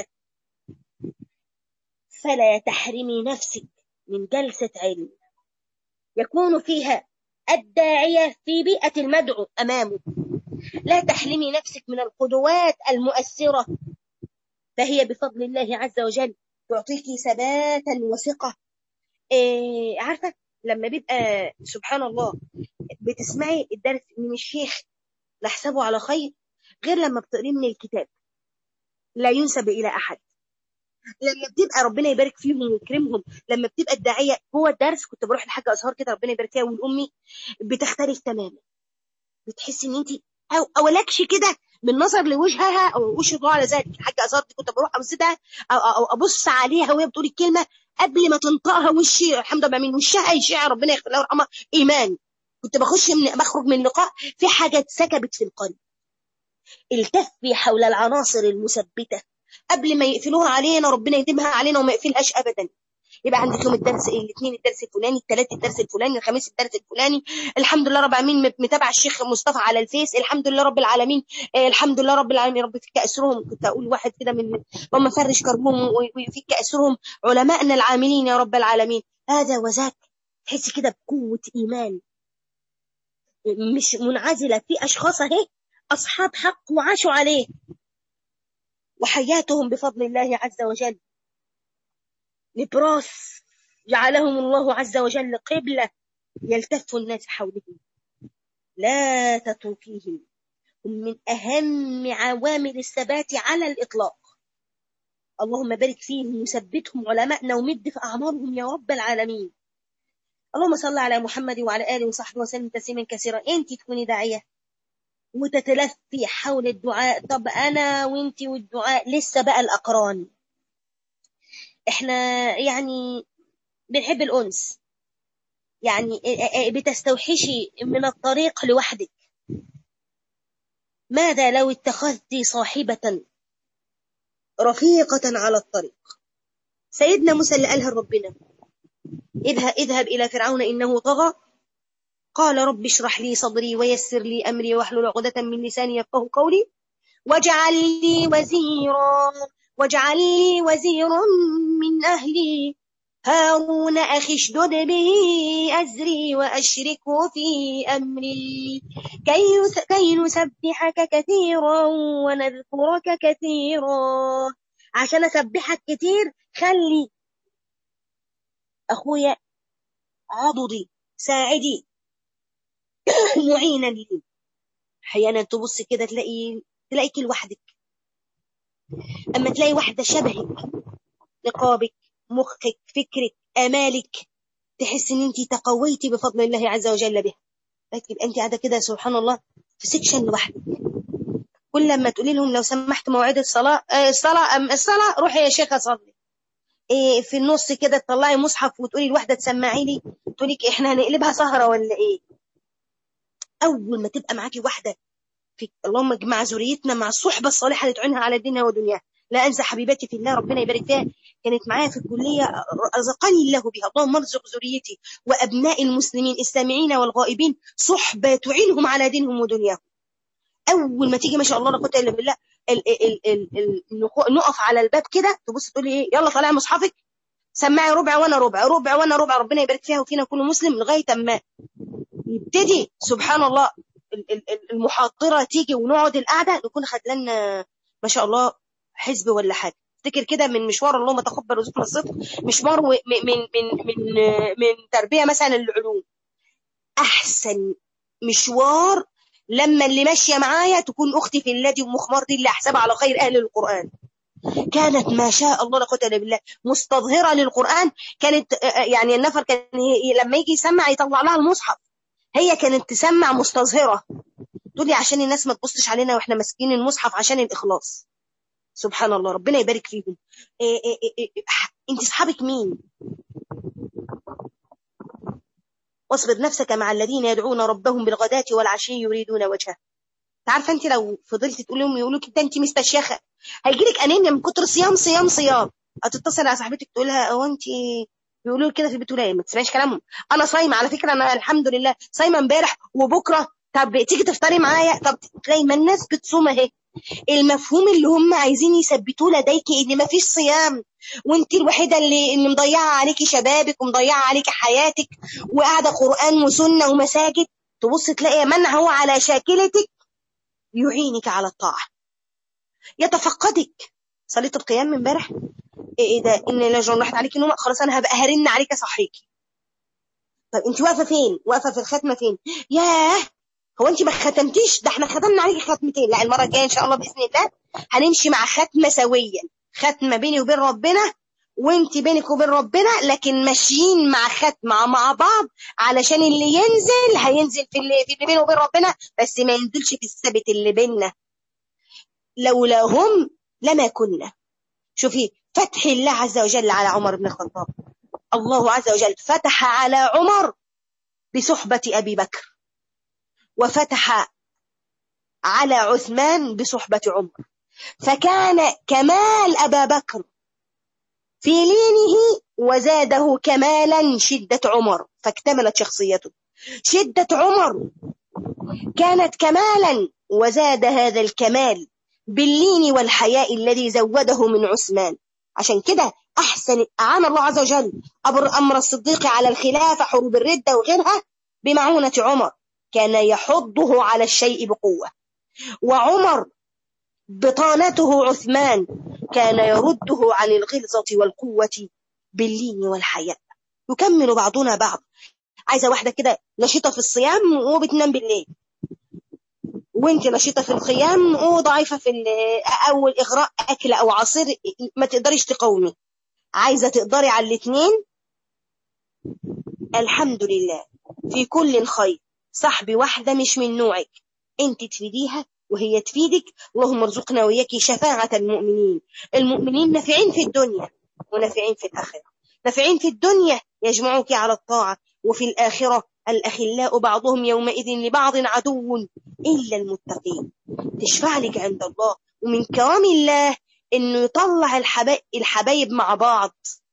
فلا تحرمي نفسك من جلسة علم يكون فيها الداعية في بيئة المدعو أمامه لا تحرمي نفسك من القدوات المؤثرة فهي بفضل الله عز وجل تعطيك ثباتا وثقة إيه عارفة لما بيبقى سبحان الله بتسمعي الدرس من الشيخ نحسبه على خير غير لما بتقريه من الكتاب لا ينسب إلى أحد لما بتبقى ربنا يبارك فيهم ويكرمهم لما بتبقى الداعيه هو الدرس كنت بروح لحاجه ازهار كده ربنا يبارك فيها والامي بتختلف تماما بتحسي ان انت او اولكش كده بالنظر لوجهها او وش الله على ذلك حاجه ازهار دي كنت بروح ابصها أو, او ابص عليها وهي بتقول الكلمه قبل ما تنطقها وشي الحمد لله من وشها يشع ربنا يغفر لها ويرحمها ايمان كنت بخش من بخرج من لقاء في حاجه اتسكبت في القلب التفي حول العناصر المثبته قبل ما يقفلوها علينا ربنا يتمها علينا وما يقفلهاش ابدا يبقى عندك يوم الدرس ايه الاثنين الدرس الفلاني الثلاث الدرس الفلاني الخميس الدرس الفلاني الحمد لله رب العالمين متابع الشيخ مصطفى على الفيس الحمد لله رب العالمين آه الحمد لله رب العالمين رب يفك اسرهم كنت اقول واحد كده من اللهم فرج كربهم ويفك اسرهم علمائنا العاملين يا رب العالمين هذا وذاك تحس كده بقوه ايمان مش منعزله في اشخاص اهي اصحاب حق وعاشوا عليه وحياتهم بفضل الله عز وجل نبراس جعلهم الله عز وجل قبلة يلتف الناس حولهم لا تتركيهم هم من أهم عوامل الثبات على الإطلاق اللهم بارك فيهم وثبتهم علماءنا ومد في أعمارهم يا رب العالمين اللهم صل على محمد وعلى آله وصحبه وسلم تسليما كثيرا أنت تكوني داعية وتتلفي حول الدعاء طب أنا وأنت والدعاء لسه بقى الأقران احنا يعني بنحب الأنس يعني بتستوحشي من الطريق لوحدك ماذا لو اتخذت صاحبة رفيقة على الطريق سيدنا موسى اللي قالها ربنا اذهب, اذهب إلى فرعون إنه طغى قال رب اشرح لي صدري ويسر لي أمري واحلل عقدة من لساني يفقه قولي واجعل لي وزيرا واجعل لي وزيرا من أهلي هارون أخي اشدد به أزري وأشركه في أمري كي, كي نسبحك كثيرا ونذكرك كثيرا عشان أسبحك كتير خلي أخويا عضدي ساعدي معينا لي أحيانا تبص كده تلاقي تلاقيك لوحدك أما تلاقي واحدة شبهك نقابك مخك فكرك آمالك تحس إن أنت تقويتي بفضل الله عز وجل بها لكن أنت قاعدة كده سبحان الله في سكشن لوحدك كل لما تقولي لهم لو سمحت موعد الصلاة آه الصلاة أم الصلاة روحي يا شيخة صلي إيه في النص كده تطلعي مصحف وتقولي الواحدة تسمعي لي تقولي لك إحنا هنقلبها سهرة ولا إيه أول ما تبقى معاكي واحدة في اللهم اجمع ذريتنا مع الصحبة الصالحة اللي تعينها على دينها ودنياها لا أنسى حبيبتي في الله ربنا يبارك فيها كانت معايا في الكلية رزقني الله بها اللهم ارزق ذريتي وأبناء المسلمين السامعين والغائبين صحبة تعينهم على دينهم ودنياهم أول ما تيجي ما شاء الله لا قوة إلا بالله ال ال ال ال نقف على الباب كده تبص تقولي إيه يلا طالع مصحفك سمعي ربع وانا ربع ربع وانا ربع ربنا يبارك فيها وفينا كل مسلم لغايه اما يبتدي سبحان الله المحاضره تيجي ونقعد القعده نكون خد لنا ما شاء الله حزب ولا حاجه افتكر كده من مشوار اللهم تقبل رزقنا الصدق مشوار من من من من من تربيه مثلا العلوم احسن مشوار لما اللي ماشيه معايا تكون اختي في الذي ومخمار دي اللي احسبها على خير اهل القران كانت ما شاء الله لا قوه الا بالله مستظهره للقران كانت يعني النفر كان لما يجي يسمع يطلع لها المصحف هي كانت تسمع مستظهره تقول لي عشان الناس ما تبصش علينا واحنا ماسكين المصحف عشان الاخلاص سبحان الله ربنا يبارك فيهم إيه إيه إيه إيه انت اصحابك مين واصبر نفسك مع الذين يدعون ربهم بالغداة والعشي يريدون وجهه عارفه انت لو فضلتي تقول لهم يقولوا كده انت مستشيخه هيجي لك انيميا من كتر صيام صيام صيام هتتصل على صاحبتك تقول لها هو انت بيقولوا كده في البيت ولا ما تسمعيش كلامهم انا صايمه على فكره انا الحمد لله صايمه امبارح وبكره طب تيجي تفطري معايا طب تلاقي ما الناس بتصوم اهي المفهوم اللي هم عايزين يثبتوه لديكي ان ما فيش صيام وانت الوحيده اللي اللي مضيعه عليكي شبابك ومضيعه عليكي حياتك وقاعده قران وسنه ومساجد تبص تلاقي من هو على شاكلتك يعينك على الطاعه يتفقدك صليت القيام امبارح ايه ده ان لو راحت عليكي نوم خلاص انا هبقى هرن عليك اصحيكي طب انت واقفه فين واقفه في الختمه فين ياه هو انت ما ختمتيش ده احنا ختمنا عليكي ختمتين لا المره الجايه ان شاء الله باذن الله هنمشي مع ختمه سويا ختمه بيني وبين ربنا وانت بينك وبين ربنا لكن ماشيين مع ختمه مع بعض علشان اللي ينزل هينزل في اللي, في اللي بينه وبين ربنا بس ما ينزلش في الثابت اللي بيننا لولا هم لما كنا شوفي فتح الله عز وجل على عمر بن الخطاب الله عز وجل فتح على عمر بصحبة أبي بكر وفتح على عثمان بصحبة عمر فكان كمال أبا بكر في لينه وزاده كمالا شدة عمر فاكتملت شخصيته شدة عمر كانت كمالا وزاد هذا الكمال باللين والحياء الذي زوده من عثمان عشان كده أحسن أعان الله عز وجل أمر الصديق على الخلافة حروب الردة وغيرها بمعونة عمر كان يحضه على الشيء بقوة وعمر بطانته عثمان كان يرده عن الغلظة والقوة باللين والحياء يكمل بعضنا بعض عايزة واحدة كده نشيطة في الصيام وبتنام بالليل وانت نشيطة في القيام وضعيفة في أول إغراء أكل أو عصير ما تقدريش تقومي عايزة تقدري على الاثنين الحمد لله في كل خير صاحبي واحدة مش من نوعك انت تفيديها وهي تفيدك اللهم ارزقنا وإياك شفاعة المؤمنين المؤمنين نافعين في الدنيا ونافعين في الآخرة نافعين في الدنيا يجمعك على الطاعة وفي الآخرة الأخلاء بعضهم يومئذ لبعض عدو إلا المتقين تشفع لك عند الله ومن كرم الله إنه يطلع الحبايب, الحبايب مع بعض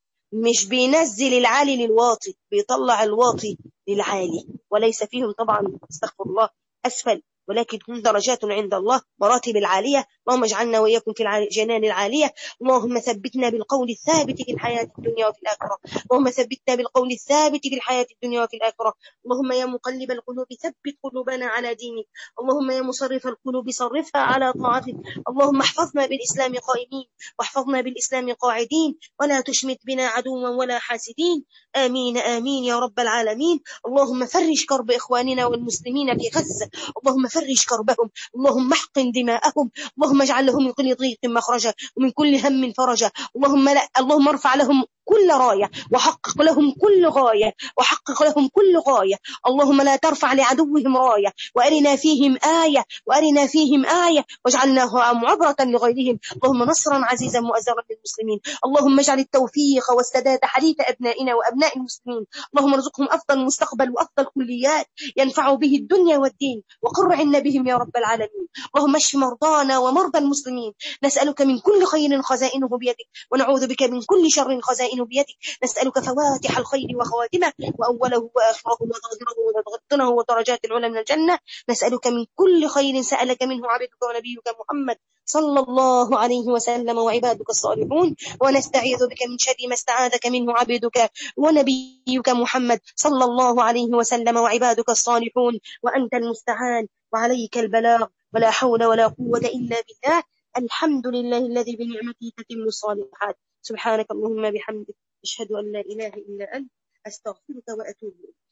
مش بينزل العالي للواطي بيطلع الواطي للعالي وليس فيهم طبعا استغفر الله أسفل ولكن هم درجات عند الله مراتب العالية اللهم اجعلنا وإياكم في الجنان العالية اللهم ثبتنا بالقول الثابت في الحياة الدنيا وفي الآخرة اللهم ثبتنا بالقول الثابت في الحياة الدنيا وفي الآخرة اللهم يا مقلب القلوب ثبت قلوبنا على دينك اللهم يا مصرف القلوب صرفها على طاعتك اللهم احفظنا بالإسلام قائمين واحفظنا بالإسلام قاعدين ولا تشمت بنا عدوا ولا حاسدين آمين آمين يا رب العالمين اللهم فرج كرب إخواننا والمسلمين في غزة اللهم فرج كربهم اللهم احقن دماءهم اللهم اجعل لهم من كل ضيق مخرجا ومن كل هم فرجا اللهم لا اللهم ارفع لهم كل راية وحقق لهم كل غاية وحقق لهم كل غاية اللهم لا ترفع لعدوهم راية وأرنا فيهم آية وأرنا فيهم آية واجعلناها عبرة لغيرهم اللهم نصرا عزيزا مؤزرا للمسلمين اللهم اجعل التوفيق والسداد حديث أبنائنا وأبناء المسلمين اللهم ارزقهم أفضل مستقبل وأفضل كليات ينفع به الدنيا والدين وقر عنا بهم يا رب العالمين اللهم اشف مرضانا ومرضى المسلمين نسألك من كل خير خزائنه بيدك ونعوذ بك من كل شر خزائنه الخزائن بيدك نسألك فواتح الخير وخواتمه وأوله وآخره وظاهره وباطنه ودرجات العلى من الجنة نسألك من كل خير سألك منه عبدك ونبيك محمد صلى الله عليه وسلم وعبادك الصالحون ونستعيذ بك من شر ما استعاذك منه عبدك ونبيك محمد صلى الله عليه وسلم وعبادك الصالحون وأنت المستعان وعليك البلاغ ولا حول ولا قوة إلا بالله الحمد لله الذي بنعمته تتم الصالحات سبحانك اللهم بحمدك أشهد أن لا إله إلا أنت أستغفرك وأتوب إليك